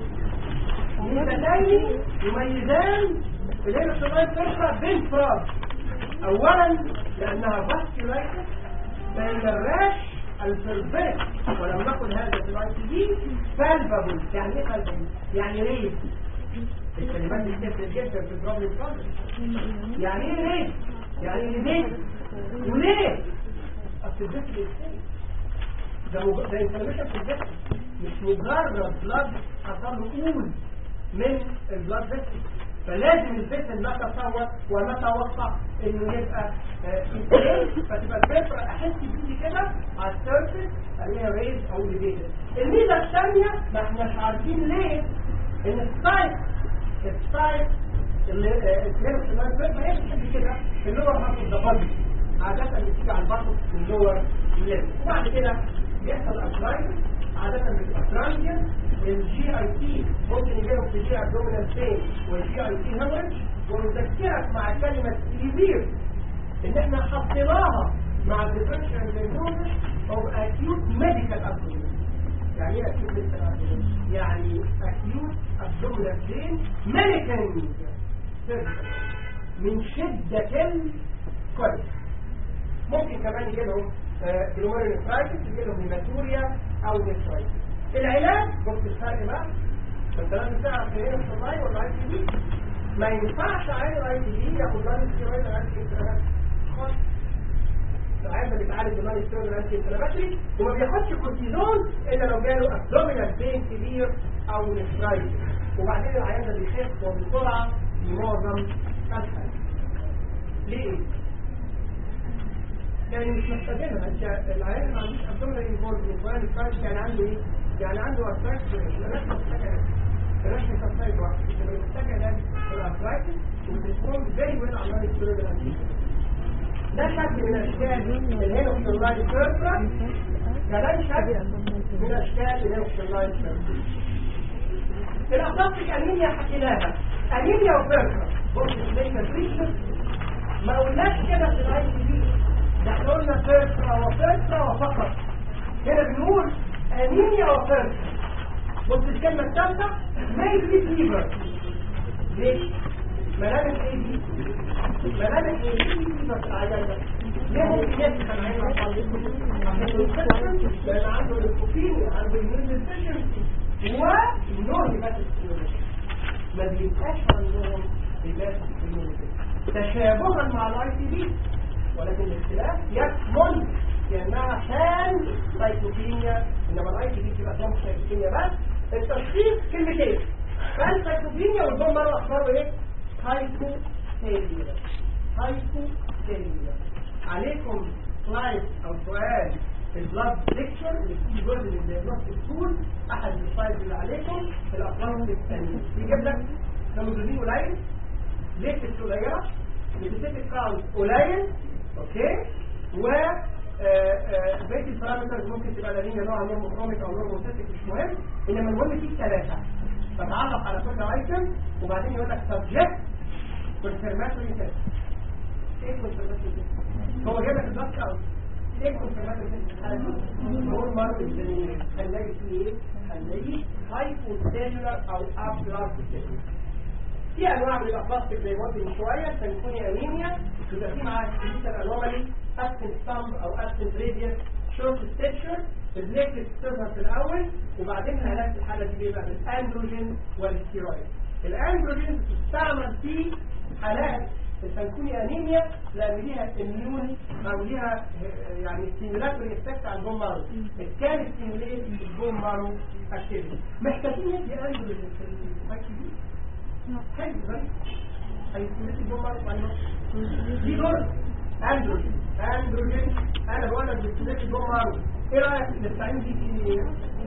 ومتدين يميزان اللي هي الصناعي الفكرة بين فراغ اولا لانها فاسكولايتس بين الراش الفربريك ولم نقل هذا في الاي تي دي فالفابل يعني ايه فالفابل يعني ريب الكلمات دي بتفرق جدا في البروبلم سولفنج يعني ايه ريب يعني ايه ريب وليه اصل الجسم ده مج... ده انفلاميشن في الجسم مش مجرد بلاد حصل له قول من البلاد فيسل فلازم الفيسل نتصور ونتوقع انه يبقى انسان فتبقى الفكره احس بيدي كده على السيرفيس عليها ريز او ليفيتد الميزه الثانيه ما احناش عارفين ليه ان السايت السايت اللي الكلمه اللي الفكره هي بتحب كده اللور هاف اوف ذا بادي عاده بتيجي على البطن في اللور ليفل وبعد كده بيحصل ابلايز عاده بتبقى ترانجن الجي اي تي ممكن يجيهم في جي ابدومينال بين والجي اي تي هيموريج ونذكرك مع كلمه سيفير ان احنا حطيناها مع الديفرنشال دايجنوستس او اكيوت ميديكال ابدومينال يعني ايه اكيوت ميديكال ابدومينال يعني اكيوت ابدومينال بين ميديكال من شدة الكوليك ممكن كمان يجي لهم جلوميرونيفرايتس يجي لهم هيماتوريا او نيفرايتس العلاج بص الفرق بقى انت لازم تعرف ايه الصلاي ولا اي تي بي ما ينفعش عين الاي تي بي ياخد لان ستيرويد ولا انتي خالص العيان ده بيتعالج بلان ستيرويد ولا انتي انفلاماتري وما بياخدش كورتيزون الا لو جاله ابدومينال بين كبير او نفرايتس وبعدين العيان ده بيخف وبسرعه في معظم اسهل ليه؟ يعني مش محتاجينها انت العيان ما عندوش ابدومينال انفولفمنت ولا نفرايتس يعني عنده ايه؟ يعني عنده ارثرايتس الناس محتاجه الرشح الصفائي واحد اللي محتاجه ده الارثرايتس وتكون فيري ويل على الستيرويد ده شكل من اشكال الهينوكسيلايد كيرفرا كمان شكل من اشكال الهينوكسيلايد كيرفرا الاطلاق انيميا حكيناها انيميا وكيرفرا بص لينا تريتمنت ما قلناش كده في الاي تي بي ده احنا قلنا كيرفرا وكيرفرا وفقط هنا بنقول انيميا وكيرفرا بص الكلمه الثالثه ميلي فيفر ليه؟ ملامح ايه دي؟ ملامح ايه دي فيفر في العيان ده؟ ليه ممكن يسخن عين عشان يتسخن لان عنده ليكوبين عنده immune deficiency ونوع هيباتيك ما بيبقاش عندهم هيباتيك تشابها مع الاي تي بي ولكن الاختلاف يكمن لانها كان سايتوكينيا انما الاي تي بي تبقى دم سايتوكينيا بس التشخيص كلمتين كان سايتوكينيا والدم مره اخباره ايه؟ هايبوثيريا هايبوثيريا عليكم سلايد او سؤال البلاد ليكتشر اللي فيه جزء من الديagnostic تول احد السلايدز اللي عليكم في الاطلاق الثانيه يجيب لك هيموجلوبين قليل ليكتس قليله ليكتيك كاونت قليل اوكي و بقيه البارامترز ممكن تبقى لانية نوع نورموكروميك او نورموسيتك مش مهم انما المهم فيه ثلاثه فتعرف على كل ايتم وبعدين يقول لك سبجكت كونفيرماتوري تيست ايه كونفيرماتوري تيست هو جايب لك البلاد كاونت ايه كونفيرماتوري تيست هو مره الجنين هنلاقي فيه ايه هنلاقي هايبوسيلولار او ابلاس في انواع من الابلاستيك زي ما قلت من شويه تنكوني انيميا بيبقى في معاها كليتال انومالي ابسنت ثامب او ابسنت راديوس شورت ستيتشر البليكلت بتظهر في الاول وبعدين العلاج في الحاله دي بيبقى بالاندروجين والستيرويد الاندروجين بتستعمل في حالات الفانكوني انيميا لان ليها اميون او ليها يعني ستيمولاتوري افكت على البون مارو كان ستيموليت البون مارو اكتيفيتي محتاجين ندي اندروجين في الاكل دي حلو بس هيستيموليت البون مارو دي دور اندروجين اندروجين انا بقول لك بتستيموليت البون مارو ايه رايك نستعين بيه في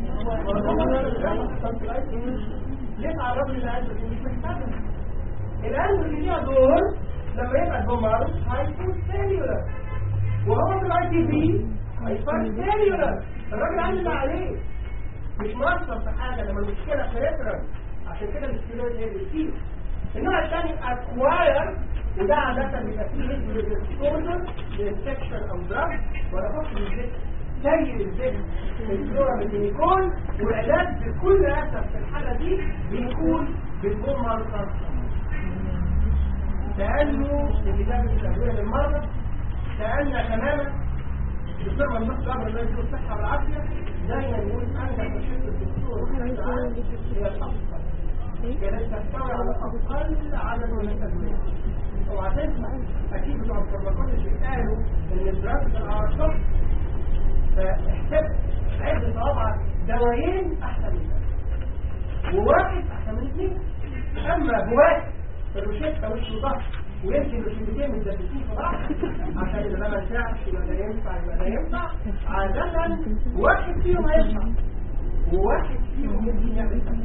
ليه تعرض لي الاندروجين مش محتاجه الاندروجين ليها دور لما يبقى البومار هيكون سيلولر وهو في الاي تي بي هيكون سيلولر الراجل عامل اللي عليه مش مصر في حاجه لما المشكله بريفرنس عشان كده الاستيرويد هي بتكتير النوع الثاني اكواير وده عادة بيبقى فيه هيد للإكسبوجر لإنفكشن أو دراج ولا فقط للزيت زي الزيت الفلورا بالجينيكول والعلاج بكل أسف في الحالة دي بيكون بالبوم ماركر لأنه لكتابة الأدوية للمرضى سألنا تماما الدكتور ممدوح صبر الله يديله الصحة والعافية دايما يقول أنجح تشخيص الدكتور هي الأفضل كانت تحتوي على أقل عدد من الأدوية اوعى تنسى أكيد بتوع الفارماكولوجي قالوا إن الدراج في الأعراض فاحتاج عد طبعا دوايين أحسن من ده وواحد أحسن من اثنين أما بواحد الروشتة وش وضغط ويمكن روشتتين متدبسين في بعض عشان إذا ده ما ينفعش يبقى ده ينفع يبقى ده ينفع عادة واحد فيهم هينفع وواحد فيهم يمكن يعمل ده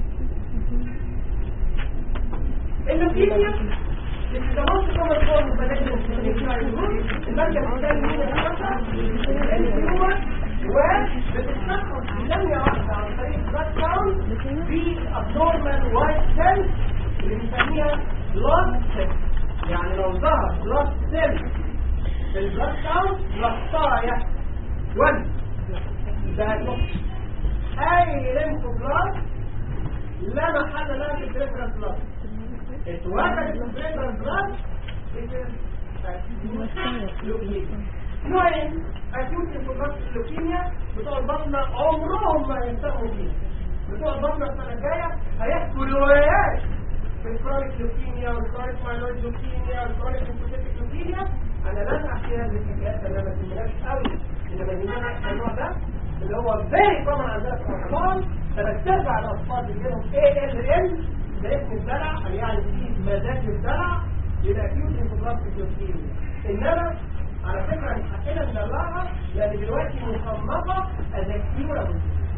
اللوكيميا استخدامات كما تقول بدأنا المركز الثاني من الحركة الهو وبتتشخص ثانية واحدة عن طريق بلاد كاونت في abnormal white cells اللي بنسميها blood cells يعني لو ظهر blood cells في البلاد كاونت بلطاية ود ده نقص اي ليمفو بلاد لا محل لها في البريفرال بلاد اتوجد في البريفرال بلاد نوعين اكيوت انفوبلاستيك لوكيميا بتوع البطنة عمرهم ما ينتهوا بيها بتوع البطنة السنة الجاية هيحكوا روايات في الكرونيك لوكيميا والكرونيك مايلويد لوكيميا والكرونيك انفوبلاستيك لوكيميا انا لن احكي هذه الحكايات اللي ما تهمناش قوي اللي ما يهمنا النوع ده اللي هو فيري كومن عندنا في الاطفال ثلاث ارباع الاطفال اللي لهم اي ال ال ده اسم الدلع يعني في مزاج الدلع يبقى اكيوت انفوبلاستيك لوكيميا انما على فكرة مش حقنا ندلعها لان دلوقتي مصنفة از كيورابل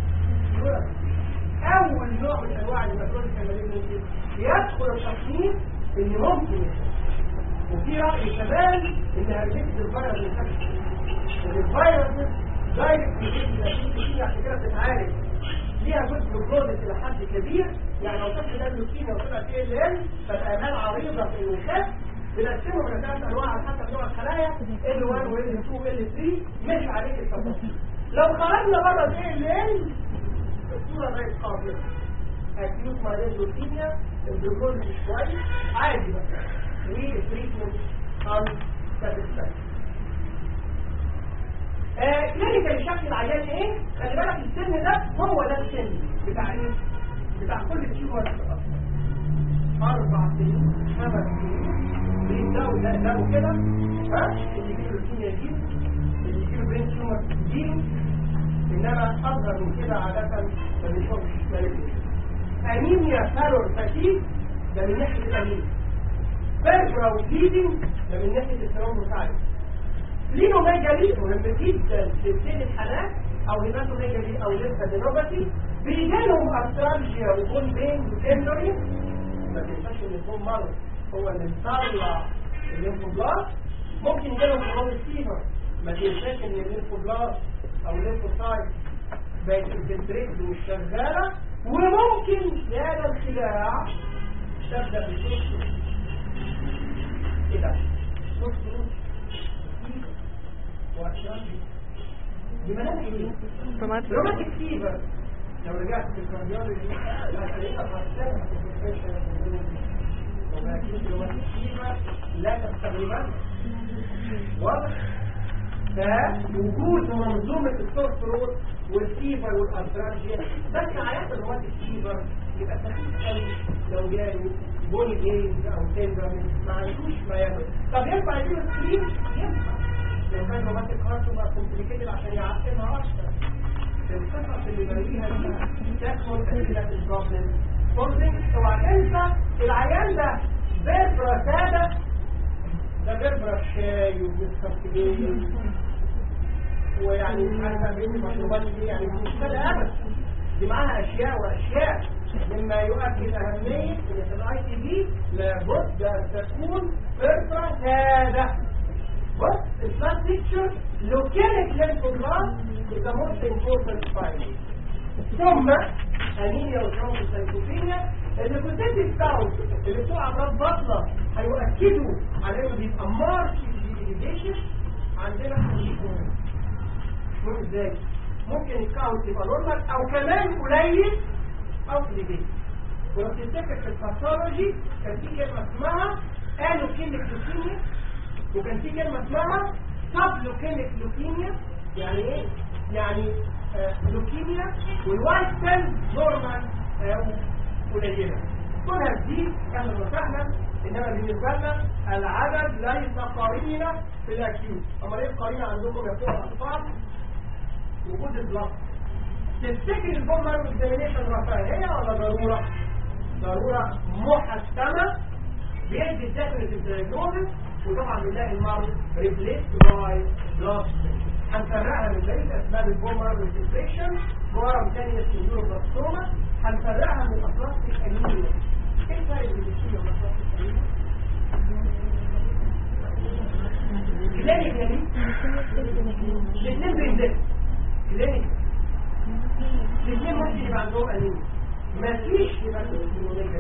اول نوع من انواع الماتوريك مالجنسي يدخل التصنيف ان ممكن يحصل. وفي رأي كمان ان هرمية الفيروس انفكشن ان الفيروس دايركت بيجي عشان كده بتتعالج ليها جزء جلوكوز الى حد كبير يعني لو طفل ده لوكيميا وطلع فيه ال ال فتأمال عريضة في انه يخف بنقسمهم على ثلاث انواع على حسب نوع الخلايا L1 و L2 و L3 مش عليك التفاصيل لو خرجنا بره ال ال ال الصورة زي القابلة اكيوت ماليز لوكيميا الجلوكوز مش كويس عادي بقى والتريتمنت ان ساتسفاكتوري كلينيكال شكل العيان ايه خلي بالك السن ده هو ده السن بتاع ايه بتاع كل تيومر اربع سنين خمس سنين بيبداوا يقلقوا كده ها اللي يجيله الكيميا دي اللي يجيله برين تيومر دي انما اصغر من كده عاده ما بنشوفش مالك انيميا فالور فاتيج ده من ناحيه الانيميا فيربرا وبليدنج ده من ناحيه الثرومبوسايت لينوميجالي مهم جدا في سن الحالات او هيماتوميجالي او ليمفادينوباثي بيجي لهم ارترالجيا وبون بين وتندوري ما تنساش ان البون مرض هو اللي مطلع الليمفوبلاست ممكن يجي لهم كورونا فيفر ما تنساش ان الليمفوبلاست او الليمفوسايت بقت انفلتريت ومش شغاله وممكن زياده الخلاع تبدا بسوس ايه ده؟ سوس بمنام ايه؟ روماتيك فيفر لو رجعت في الكارديولوجي هتلاقيها خاصة في البروفيشن ولكن روماتيك فيفر لا تستغربن واضح فوجود منظومة السورسروت والفيفر والأنتراجيا بس عيات الروماتيك فيفر يبقى سخيف قوي لو جاله بوني جينز أو تندرمنت ما عندوش ما ياكل طب ينفع يجيله سكرين؟ ينفع لو كان روماتيك هارت تبقى كومبليكيتد عشان يعقمها اكتر القصص اللي بلاقيها دي تدخل اسئله البروبلم سولفنج اوعى تنسى العيان ده فيربرا ساده ده فيربرا شاي وبيسكرتيلين ويعني مش عارف اعمل المشروبات دي يعني مش مشكله ابدا دي معاها اشياء واشياء مما يؤكد اهميه ان في الاي تي بي لابد ان تكون فيربرا ساده بص البلاد بيكتشر leukemic lymphoblast is the most important finding ثم انيميا وثرومبوسايتوبينيا الليكوسيتيك كاونت اللي بتوع امراض بطنه هيؤكدوا على انه بيبقى مارش ديليجيشن عندنا هنشوفه شوف ازاي ممكن الكاونت يبقى نورمال او كمان قليل او كليديت ولو تفتكر في الباثولوجي كان في كلمه اسمها انوكيميك لوكيميا وكان في كلمة اسمها سب لوكيميك لوكيميا يعني ايه؟ يعني آه لوكيميا والوايت سيل نورمال او قليلة كلها دي كان مساهمة انما بالنسبة لنا العدد ليس قرينة في الاكيوت اما ليه القرينة عندكم يا فوق الاطفال وجود البلاط تفتكر البومر والاكزامينيشن رفاهية ولا ضرورة؟ ضرورة محتمة بيدي الديفينيتيف دايجنوزس وطبعا بنلاقي المرض ريبليس باي بلاد هنفرقها من بقيه اسباب البومر والانفكشن ورم تاني اسمه نيوروبلاستوما هنفرقها من الابلاستيك انيميا ايه الفرق بين الكيميا والابلاستيك انيميا؟ كلينيك يعني الاثنين بينزلوا كلينيك الاثنين ممكن يبقى عندهم انيميا مفيش يبقى في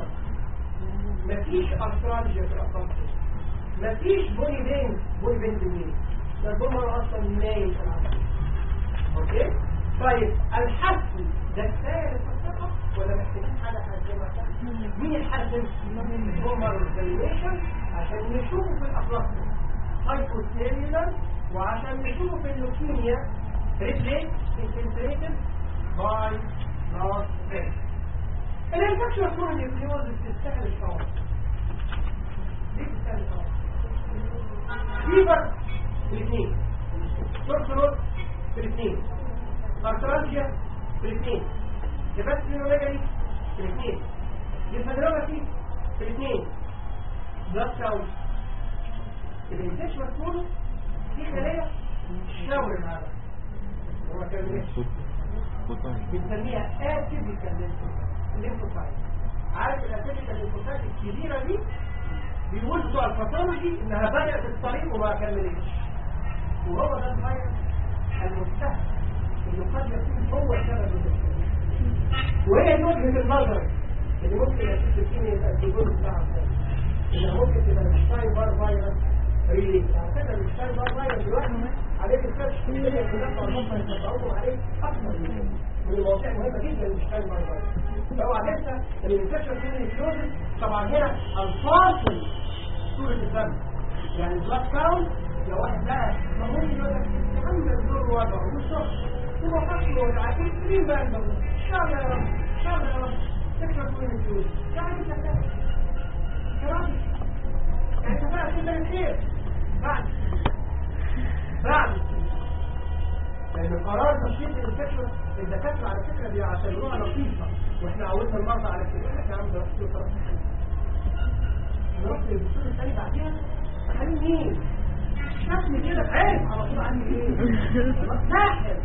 مفيش استرالجيا في الابلاستيك مفيش بوني بين بوني بين مين ده البومر اصلا نايم في العصر اوكي طيب الحسن ده كفايه للفلسفه ولا محتاجين حاجه حاسمه مين الحسن البومر والفاليديشن عشان نشوفه في الافلاك هايبوثيريولار وعشان نشوفه في اللوكيميا ريبليت انفلتريتد باي بلاس سيل الانفكشن كل النيوكليوز بتستهل الشعور ليه بتستهل الشعور؟ فيبر الاثنين سورسروت في الاثنين ارترالجيا في الاثنين هيباتينوميجالي في الاثنين ليمفادينوباثي في الاثنين بلاد كاونت الانتاج مسؤول في خلايا شاور هذا هو كان بنسميها اتيبيكال ليمفوسايت عارف الاتيبيكال ليمفوسايت الكبيره دي بيقولوا على الباثولوجي انها بدات الطريق وما كملتش وهو ده الفيروس المستهدف اللي قد يكون هو سبب المشكله وهي دي وجهه النظر اللي ممكن يكون فيه يبقى الديجول بتاعها انها ممكن تبقى الشتاين بار فيروس ريليز على فكره الشتاين بار فيروس دلوقتي عليه الكشف في الدنيا كلها بتوع يتطوروا عليه اكثر من من المواضيع مهمه جدا الشتاين بار فيروس لو عرفنا ان الانفكشن في الكلوزز طبعا هنا الفاصل صوره الدم يعني البلاد كاونت لو واحد لقى ممكن يقول لك عند الدور وضعه بالظبط هو فصل وضعه مين بقى الدور ان شاء الله يا رب ان شاء الله يا رب تكفى كل الفلوس يعني انت كده كراجل يعني انت بقى كل الخير بعد بعد لان قرار تشخيص الانفكشن الدكاتره على فكره بيعتبروها لطيفه واحنا عودنا المرضى على كده يقول لك يا عم ده دكتور نروح للدكتور الثاني بعديها تخليه مين؟ شافني كده عارف على طول عني ايه ساحر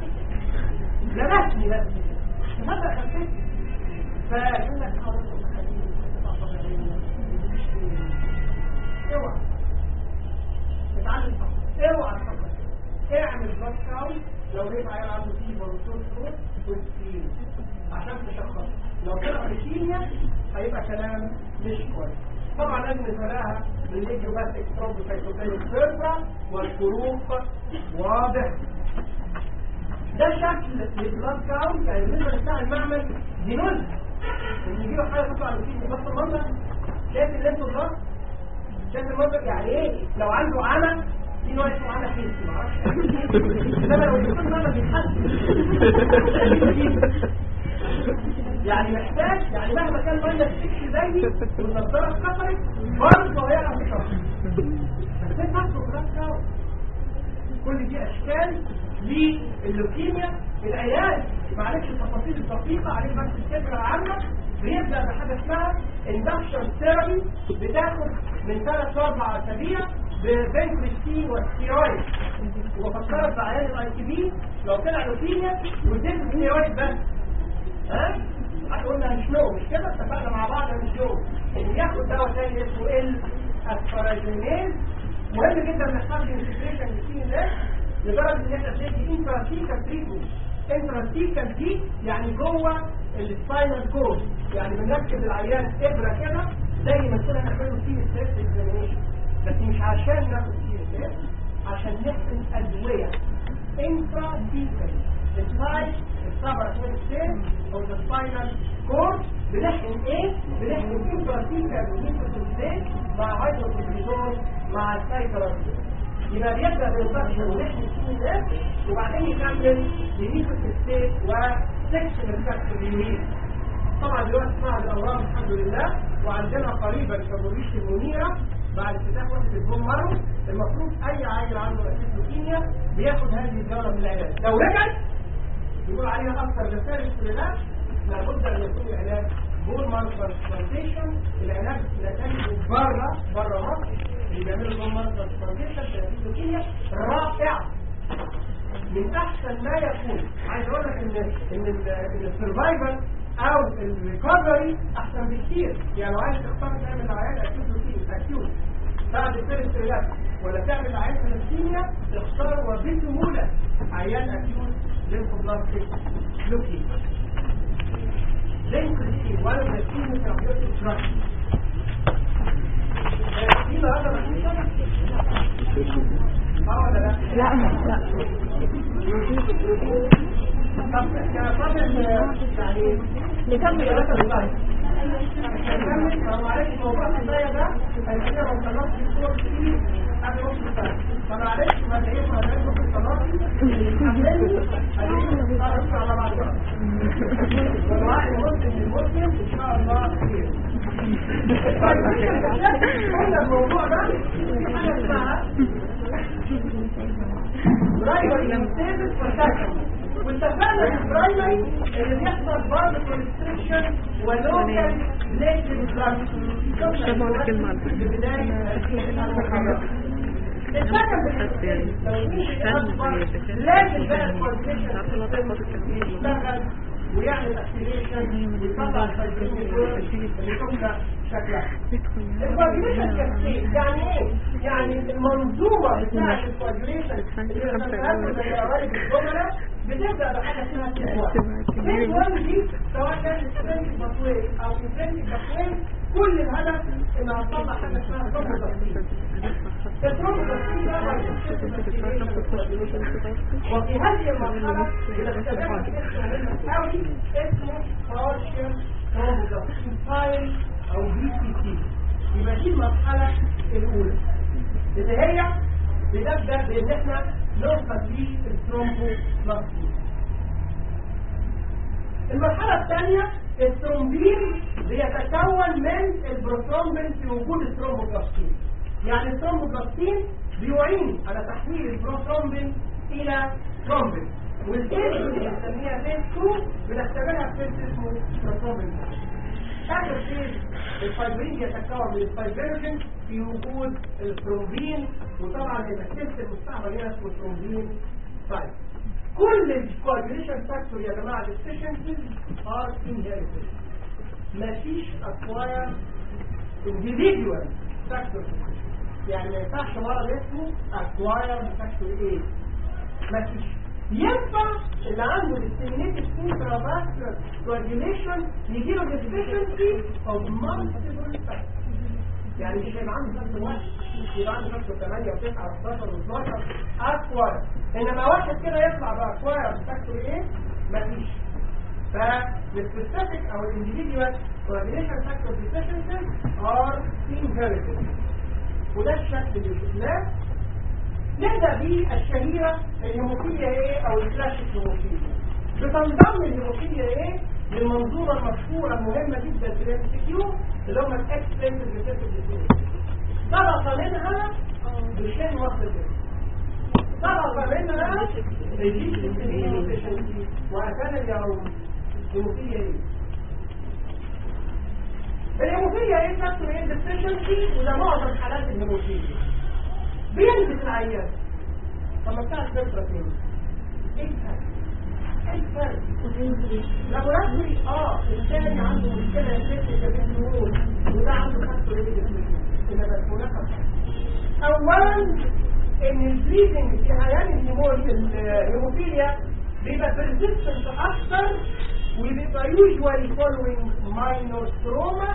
لمسني بس ماذا خلفت فيقول لك اوعى اتعلم صح اوعى تفكر اعمل بلاد كاونت لو لقيت عيال عنده فيبر وصوت صوت وستين عشان تشخص لو طلع ليكيميا هيبقى كلام مش كويس طبعا لازم نفرقها من الاجروباتيك ترومبوسايتوبينيك سيرفرا والفروق واضح ده شكل للبلاد كاونت يعني بالنسبه بتاع المعمل دي نزل ان يجيله حاجه تطلع ليكيميا بس المنظر شايف اللي انتوا ده شايف المنظر يعني ايه لو عنده عمى في نوع اسمه عمى حسي معرفش انما لو الدكتور ده بيتحسن يعني محتاج يعني مهما كان ميه تكشي زيي والنضاره اتكسرت برضه هيعرف يشرب بس ده نفسه بلاك كل دي اشكال لللوكيميا العلاج معلش التفاصيل الدقيقه عليك بس الفكره العامه بيبدا بحاجه اسمها اندكشن ثيرابي بتاخد من ثلاث لاربع اسابيع ببنكريستين والستيرويد وفكرت بعيان الاي تي بي لو طلع لوكيميا واديت ستيرويد بس ها قلنا مش نو مش كده اتفقنا مع بعض مش نو ان ياخد دواء تاني اسمه ال اسباراجينيز مهم جدا نستخدم انتجريشن للسين ده لدرجه ان احنا بندي انتراسيكال تريتمنت انتراسيكال دي يعني جوه السباينال كورد يعني بنركب العيان ابره كده زي ما كنا نعمله في ستريس اكزامينيشن بس مش عشان ناخد فيه ستريس عشان نحقن ادويه انتراسيكال السايد السبر ستيل او السباينال كورد بنحقن ايه؟ بنحقن انتراسيكال ونيكوتين مع هيدروكورتيزون مع السايكلوجين يبقى بيبدا بالفرش ونحن فيه ده وبعدين يكمل بنيكوتين وسكشن الفرش اليمين طبعا دلوقتي اسمها الاورام الحمد لله وعندنا قريبا كابوريش المنيره بعد افتتاح وحده البوم مارو المفروض اي عيل عنده اسيد لوكيميا بياخد هذه الجوله من العلاج لو رجع يقول عليها اكثر رسائل العلاج لابد ان يكون العلاج بول مارو ترانسبلانتيشن العلاج نتائجه بره بره مصر اللي بيعملوا بول مارو ترانسبلانتيشن في اللوكيميا رائع من احسن ما يكون عايز اقول لك ان ان ان السرفايفل او الريكفري احسن بكتير يعني لو عايز تختار تعمل عيان اكيوت لوكيميا اكيوت بعد الفيرست ريلاكس ولا تعمل عيان فلسطينيا تختار وبسهوله عيان اكيوت ليمفوبلاستيك لوكيميا ليمفوبلاستيك ولا فلسطينيا ثيرابيوتيك دراج في هذا مفيش اه ولا لا؟ لا لا طب يا طب يعني نكمل ثلاثة بالله هنكمل لو معلش موضوع الحصايه ده هيخلينا ما نخلصش الصور كتير قبل نص السنه فمعلش ما تلاقيش ما تلاقيش نص الصلاه حملني هتلاقيهم تعرفوا على بعض ودعاء المسلم للمسلم ان شاء الله خير قلنا الموضوع ده في حاجه اسمها برايمري انستيبل بروتكشن واتفقنا في البرايمري اللي بيحصل برضه كونستريكشن ولوكال ليكتد بلاد شبه الكلمة في بدايه لازم بقى الكوردينيشن يشتغل ويعمل اكتيفيشن ويطلع الفايبرين اللي تبقى شكلها الكوردينيشن كتير يعني ايه؟ يعني المنظومه بتاعت الكوردينيشن اللي بتتعامل زي قوالب الجمله بتبدا بحاجه اسمها تيك 1 دي سواء كانت سترينج باسوي او سترينج باسوي كل الهدف ان اطلع حاجه اسمها بروبر وفي هذه المرحلة بنختبرها قوي اسمه partial thromboplastin او بي سي تي يبقى دي المرحلة الأولى اللي هي بنبدأ بإن احنا نوصل للثرومبوبلاستين المرحلة الثانية الثرومبين بيتكون من البروثرومبين في وجود الثرومبوبلاستين يعني الثرومبوبلاستين بيعين على تحويل البروثرومبين الى ثرومبين والكيس اللي بنسميها فيز 2 بنختبرها في فيز اسمه بروثرومبين اخر فيز الفايبرين يتكون من الفايبرجن في وجود الثرومبين وطبعا يبقى الكيس المستعمل هنا اسمه ثرومبين طيب كل الكوagulation فاكتور يا جماعه deficiencies are inherited مفيش acquire individual factor يعني ما ينفعش مرض اسمه acquire factor A مفيش ينفع اللي عنده disseminated intravascular coagulation يجي له deficiency of multiple factors يعني مش هيبقى عنده فاكتور واحد يبقى عنده فاكتور 8 و9 و11 و12 اكواير انما واحد كده يطلع باكواير فاكتور ايه مفيش فالسبيسيفيك او الانديفيدوال coagulation factor deficiencies are inherited وده الشكل اللي شفناه نبدا بيه الشهيره الهيموفيليا ايه او الكلاسيك هيموفيليا بتنضم الهيموفيليا ايه للمنظومه المشهوره المهمه جدا في الام سي كيو اللي هم الاكسبنسيف ريسيرش طبقه منها بالشين وصل طبقه منها الجيش وهكذا اليوم الهيموفيليا ايه الهيموفيليا ايه فاكتور ايه ديفيشنسي وده معظم حالات الهيموفيليا بيلبس العيان طب ما بتاع الفكره فين ايه الفرق ايه الفرق لابوراتوري اه الثاني عنده مشكله يا ست جابت نور وده عنده فاكتور ايه ديفيشنسي انما هناك اولا ان البليدنج في عيان الهيموفيليا بيبقى persistent اكتر وبيبقى usually following minor trauma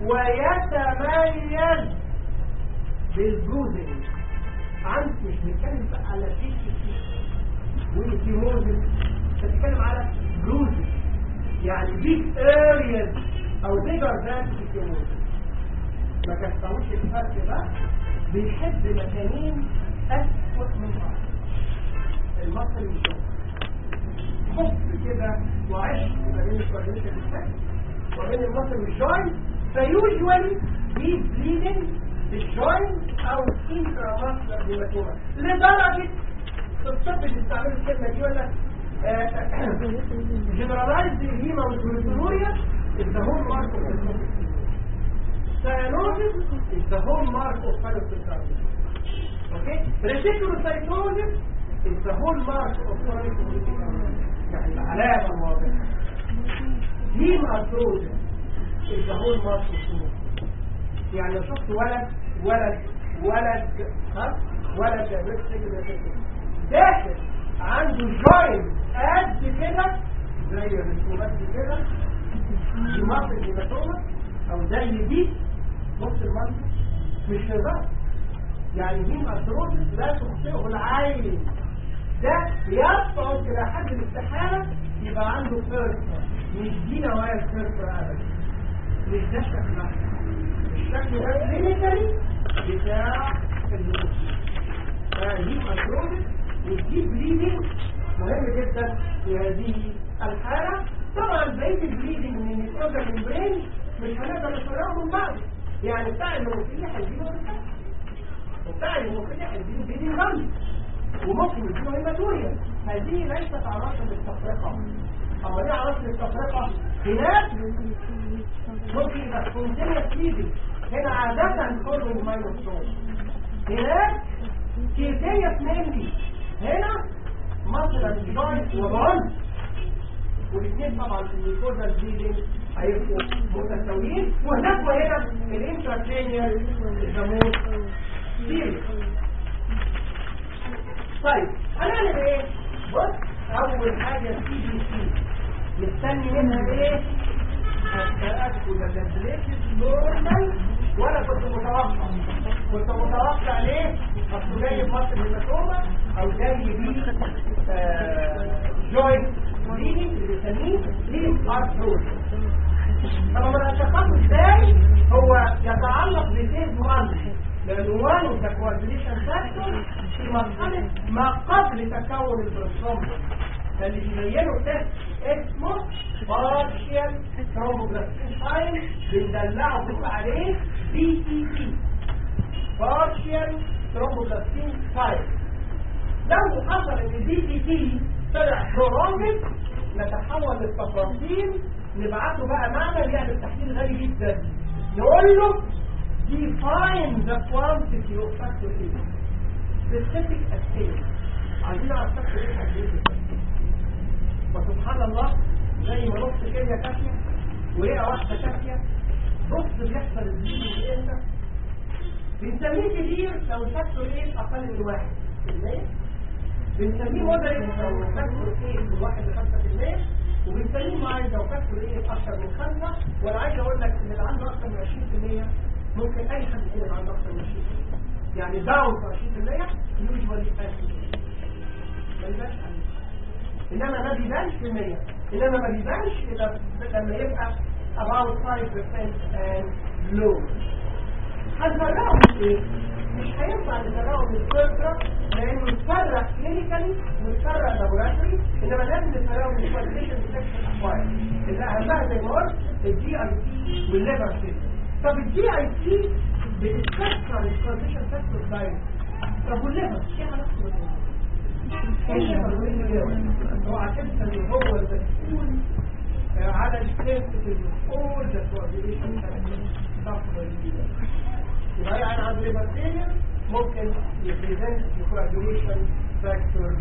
ويتميز بالبروزنج عندك مش بنتكلم بقى على شيء والكيموزن بتتكلم على بروزنج يعني big areas او bigger than الكيموزن ما كفتهوش الفرق ده بيحب مكانين أسوأ من بعض المصري والشغل حب كده وعشق ما بين الكوردينيشن الفكر وبين المصري والجوين فيوجوالي دي بليدنج بالجوين او انتراماسلر هيماتوما لدرجة في الطب بيستعملوا الكلمة دي يقول لك جنرالايزد هيما والكوليستروليا is the whole mark of the Cyanosis is the hallmark of phytosanitary. Okay? Reticulocytosis is the hallmark of chronic يعني العلامة الواضحة. Hematose is the hallmark of tumor. يعني لو شفت ولد ولد ولد ها ولد ريتيكولوسايتوزس داخل عنده جوينت قد كده زي الرسومات دي كده دي مصر الهيماتوما او زي دي بص المنطق مش هزار يعني هيم ارثروزس لا تخطئه العين ده يصعد الى حد الاستحاله يبقى عنده فيرست مش دي نوايا الفيرست ابدا مش ده شكلها الشكل ده كلينيكالي بتاع النوز فدي ارثروزس والديب بليدنج مهم جدا في هذه الحالة طبعا بقية البليدنج من النيكروزا ممبرين مش هنقدر نفرقهم من بعض يعني بتاع الموفية هيجيله بالكسر وبتاع الموفية هيجيله بيدنج غمي وممكن يجيله هيماتوريا هذه ليست عناصر التفرقة أما دي عناصر التفرقة هناك ممكن يبقى سبونتينيوس ليدنج هنا عادة كله ماينوستون هناك كيفية مينلي هنا مثلا جوينت وبعد والاثنين طبعا في الميكوزا البليدنج هيبقوا متساويين وهناك وهنا الانتراتينيال الجاموس سيريس طيب هنعمل ايه؟ بص اول حاجه سي بي سي مستني منها ايه؟ التأكد ان البليتس نورمال ولا كنت متوقع كنت متوقع ليه؟ اصله جاي بمصر هيماتوما او جاي بيه جوينت بليدنج اللي بنسميه ليم ارثروز طب ما نشخصه ازاي؟ هو يتعلق بفيز 1 لأنه وان الكوادريشن فاكتور في مرحلة ما قبل تكون البروسوم اللي بيبينه تيست اسمه بارشيال ثرومبوبلاستين تايم بندلعه بنقول عليه بي تي تي بارشيال ثرومبوبلاستين تايم لو حصل ان البي تي تي طلع برونجل نتحول للتفاصيل نبعته بقى معنا بيعمل تحليل غالي جدا نقول له define the quantity of factor A specific activity عايزين نعرف factor A activity وسبحان الله زي ما نص كيمياء كافية ورئة واحدة كافية بص بيحصل الزيد امتى بنسميه كبير لو الفاكتور A أقل من واحد في المية بنسميه مودريت لو الفاكتور A من واحد لخمسة في المية وبنسميه معايز لو فاكتور A أكثر من خمسة وأنا عايز أقول لك إن اللي عنده أكثر من 20% ممكن اي حد يكون عنده اكثر من 20% يعني داون في 20% يوجوالي ما يبانش عليه انما ما بيبانش في المية انما ما بيبانش الا لما يبقى about 5% and low هنفرقه من ايه؟ مش هينفع نفرقه من الفلترة لانه يتفرق كلينيكالي ويتفرق لابوراتوري انما لازم نفرقه من الكواليفيكيشن سكشن اكواير اللي اهمها زي ما قلت الجي اي تي والليفر سيستم طب الجي اي تي بتتكسر الكونديشن فاكتور دايركت طب والليفر ايه علاقته بالليفر هو عشان ان هو المسؤول على السيستم all the coordination factors يبقى يعني عند ليفر فيلير ممكن يبريزنت الكوردينيشن فاكتور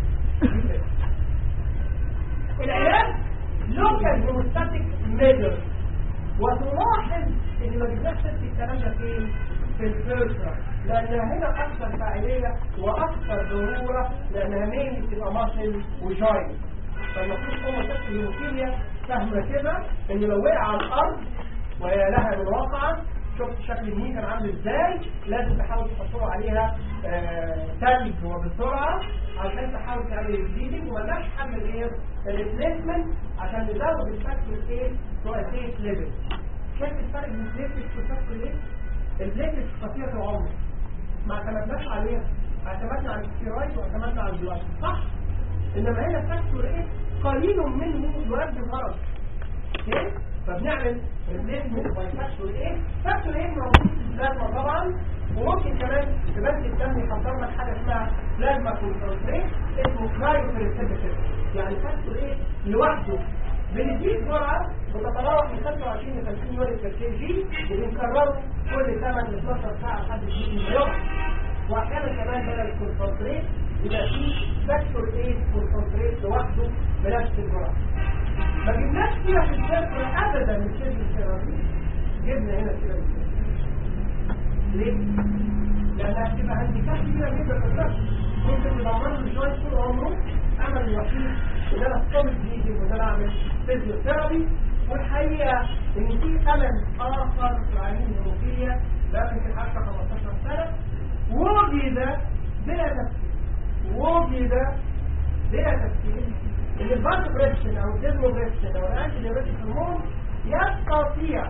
العلاج لوكال هيموستاتيك ميجر وتلاحظ ان ما بيبقاش الكلام ده فين في الفلتر لانها هنا اكثر فاعليه واكثر ضروره لانها مين بتبقى ماسل وجاين فالمفروض هو شكل الهيموفيليا فاهمه كده ان لو وقع على الارض وهي لها من واقعه شفت شكل النيه كان عامل ازاي لازم تحاول تحصلوا عليها ثلج آه وبسرعه عشان تحاول تعمل البليدنج ومالناش حل غير الريبليسمنت عشان نزود الفاكتور ايه تو اسيت ليفل شايف الفرق بين البليتلت والفاكتور ايه البليتلت قصيره العمر ما اعتمدناش عليها اعتمدنا على الستيرويد واعتمدنا على الجلاس صح انما هنا الفاكتور ايه قليل منه يؤدي الغرض اوكي فبنعمل ريبليسمنت باي فاكتور ايه فاكتور ايه موجود في البلازما طبعا وممكن كمان في بنك الدم يحضر لك حاجه اسمها بلازما كونسنتريت اسمه كرايوفيريسيبيتيف يعني فاكتور ايه لوحده بنديه جرعه بتتراوح من 25 ل 50 يونت بير كي جي وبنكرره كل 8 ل 12 ساعه لحد الجسم يقع واحيانا كمان بدل الكونسنتريت يبقى فيه فاكتور ايه كونسنتريت لوحده بنفس الجرعه ما جبناش فيها في السفر ابدا من شركه الثيرابي جبنا هنا كده ليه؟ لانها بتبقى هانديكاب كبيره جدا في النفس ممكن تدمر له شويه طول عمره امل الوحيد ان انا استمر بايدي وان انا اعمل فيزيوثيرابي والحقيقه ان في امل اخر في علم الهيموفيليا لكن في حتى 15 سنه وجد بلا تفكير وجد بلا تفكير ان البارت بريشن او الديزمو بريشن او الانتي ديوريتيك هرمون يستطيع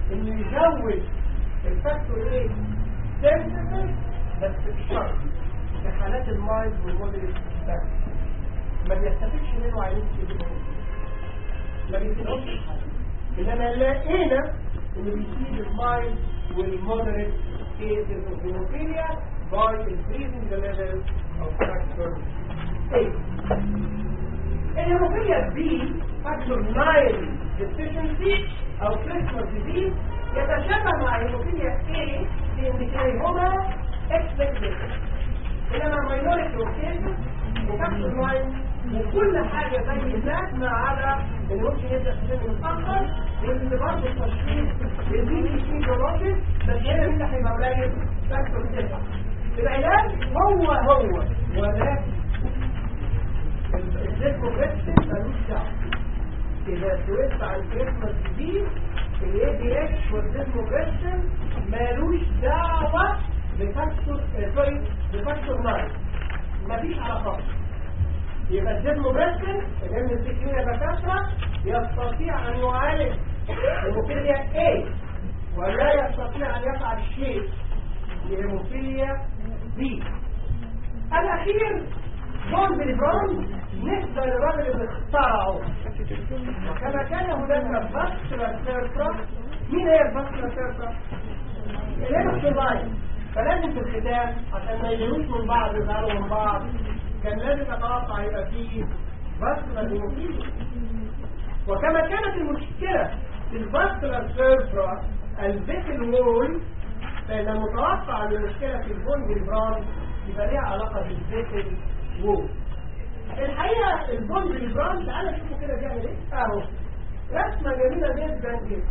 انه يزود الفاكتور ايه سنسيتيف بس بشرط في حالات المايند والمودريت بس ما بيستفدش منه عينين كتير ما بيفيدهمش حاجه انما لقينا انه بيفيد المايند والمودريت cases of hemophilia by increasing the level of factor A. الهيموفيليا B factor 9 deficiency او Christmas disease يتشابه مع الهيموفيليا A في ان كلاهما expected انما minority of cases وفاكتور 9 وكل حاجة زي الناس ما عدا اللي ممكن يبدأ في سن متأخر واللي برضه التشخيص بالبي تي سي جلوسيس بس هنا مين هيبقى قليل فاكتور 9 العلاج هو هو ولكن الديسكوفيكسين ملوش دعوة إذا توسع الكريسماس دي الاي دي اتش والديسكوفيكسين ملوش دعوة بفاكتور سوري بفاكتور 9 مفيش علاقات يبقى الديسكوفيكسين الام سي كيو يا دكاتره يستطيع ان يعالج هيموفيليا A ولا يستطيع ان يفعل شيء لهيموفيليا B الاخير جون بالبرون نسبة للراجل اللي اخترعه وكما كان هناك فاسكولار سيرفرا مين هي الفاسكولار سيرفرا؟ الهيموفيلاين فلازم في الختام عشان ما يجيبوش من بعض يزعلوا من بعض كان لازم اتوقع يبقى فيه فاسكولار هيموفيليا وكما كانت المشكلة في الفاسكولار سيرفرا الفيكل وول فإن متوقع ان المشكلة في البون بالبرون يبقى ليها علاقة بالفيكل وول الحقيقة البون بالبرون تعالى شوفوا كده بيعمل ايه اهو رسمة جميلة جدا جدا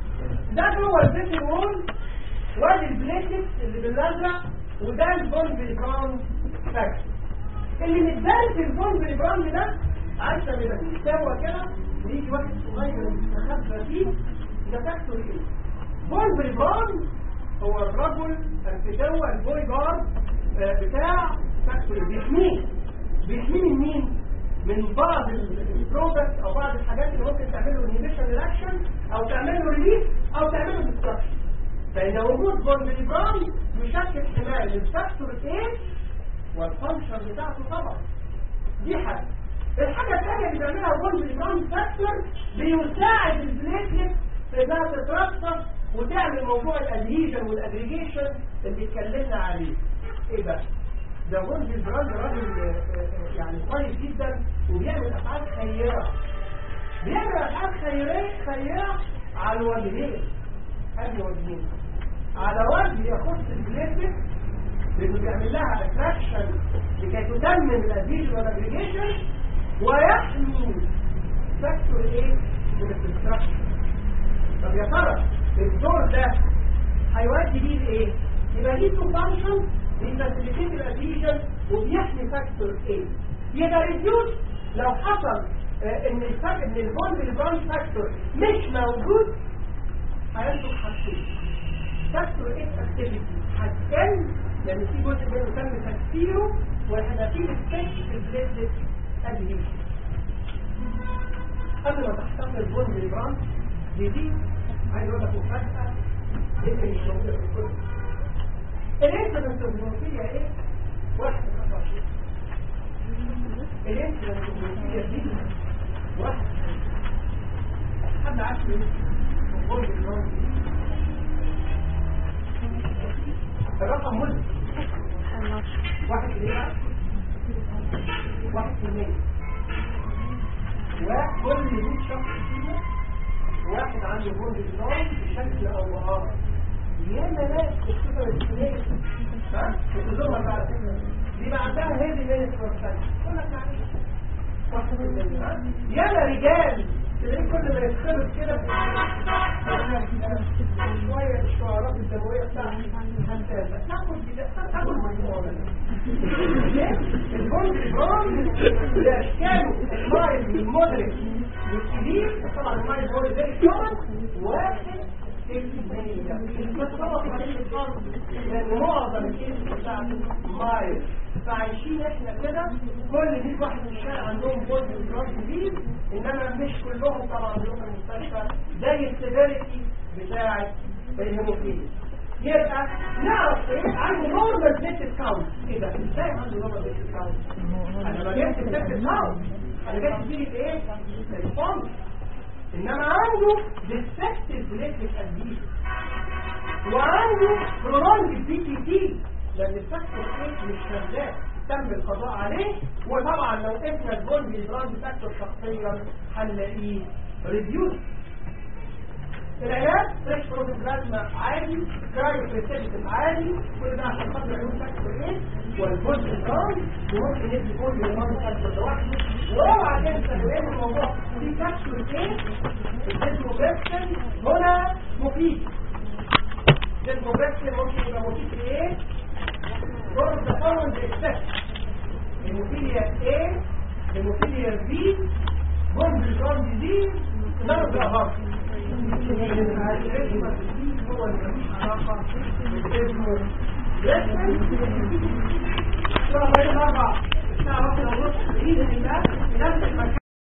ده جوه الفيكل وول وادي البليتلت اللي بالازرق وده البون بالبرون فاكتور اللي متدارس في البون بالبرون ده عارفه لما يبقى فيه سوا كده ويجي واحد صغير مستخبى فيه ده فاكتور ايه بون بالبرون هو الرجل الفتوى البوي جارد بتاع فاكتور بيحميه بيحميه من مين؟ من بعض البرودكت او بعض الحاجات اللي ممكن تعمل له انهيبيشن للاكشن او تعمل له ريليف او تعمل له ديستركشن فان وجود بون بالبرون يشكل حمايه للفاكتور ايه والفانكشن بتاعته طبعا دي حاجه الحاجه الثانيه اللي بيعملها بون بالبرون فاكتور بيساعد البليتلت في انها تترصف وتعمل موضوع الادهيجن والاجريجيشن اللي اتكلمنا عليه ايه بقى ده بون بالبرون راجل يعني كويس جدا وبيعمل افعال خيره بيعمل افعال خيريه خيره على الوجهين ادي وجهين على وجه يخص البليتلت لانه بيعمل لها اتراكشن لكي تتمم الادهيجن والاجريجيشن ويحمي فاكتور ايه من الدستركشن طب يا ترى الدور ده هيودي بيه لايه يبقى ليه تو فانكشن بيفاسيليتيت الاديشن وبيحمي فاكتور ايه يبقى ريديوس لو حصل آه ان الفاك ان البون بالبرانش فاكتور مش موجود هينتج حاجتين فاكتور ايه اكتيفيتي هتقل لان في جزء منه تم تكسيره وهيبقى فيه ستيج في البليتلت اديشن قبل ما تحتفل البون بالبرانش دي عايز اقول لك مفاجاه يمكن مش موجوده في الكل الانسيدنت الجنسيه ايه؟ واحد من 25 الانسيدنت الجنسيه دي واحد حد عارف ايه؟ الرقم ملك واحد في المية واحد في المية وكل 100 شخص فينا واحد عنده بون النوم بشكل او بآخر ياما ناس خصوصا الاثنين ها بتزورها بقى دي بقى عندها هيدي مينت بروفيشن يقول لك يعني ياما رجال تلاقيه كل ما يتخبط كده شويه الشعارات الدمويه بتاعتي هنتابع تاخد تاخد مجموعه البون البون باشكاله المايل المدرك والكبير طبعا المايل هو زي الشرط واحد لان معظم الكيس بتاعته مايل فعايشين احنا كده كل دي واحد من الشارع عندهم بولد وكراس جديد انما مش كلهم طبعا بيروحوا المستشفى زي السيفيريتي بتاعه الهيموفيليا يبقى نعرف ايه عنده نورمال بليت كاونت ايه ده ازاي عنده نورمال بليت كاونت انا ما جبت بليت كاونت انا جبت فيه ايه ريسبونس انما عنده ديفكتيف بليت اديشن وعنده برولونج بي تي تي لان الفاكتور ايه مش شغال تم القضاء عليه وطبعا لو احنا الجول بالبراند فاكتور شخصيا هنلاقيه ريديوس العلاج فريش بروتوبلازما عادي كرايو بريسيبتيف عادي كل ده عشان خاطر عيون فاكتور ايه والجزء الجراند وممكن ندي كل البراند فاكتور لوحده واوعى تنسى ايه الموضوع في كابسول ايه الديسموبريكشن هنا مفيد الديسموبريكشن ممكن يبقى مفيد في ايه؟ دور التفاوض اكسس هيموفيليا A هيموفيليا B بومب الجون ديزيز نرجع هارت هو اللي ملوش علاقة بالاسم الساعة 4 الساعة 1 ونص بإذن الله نفس المكان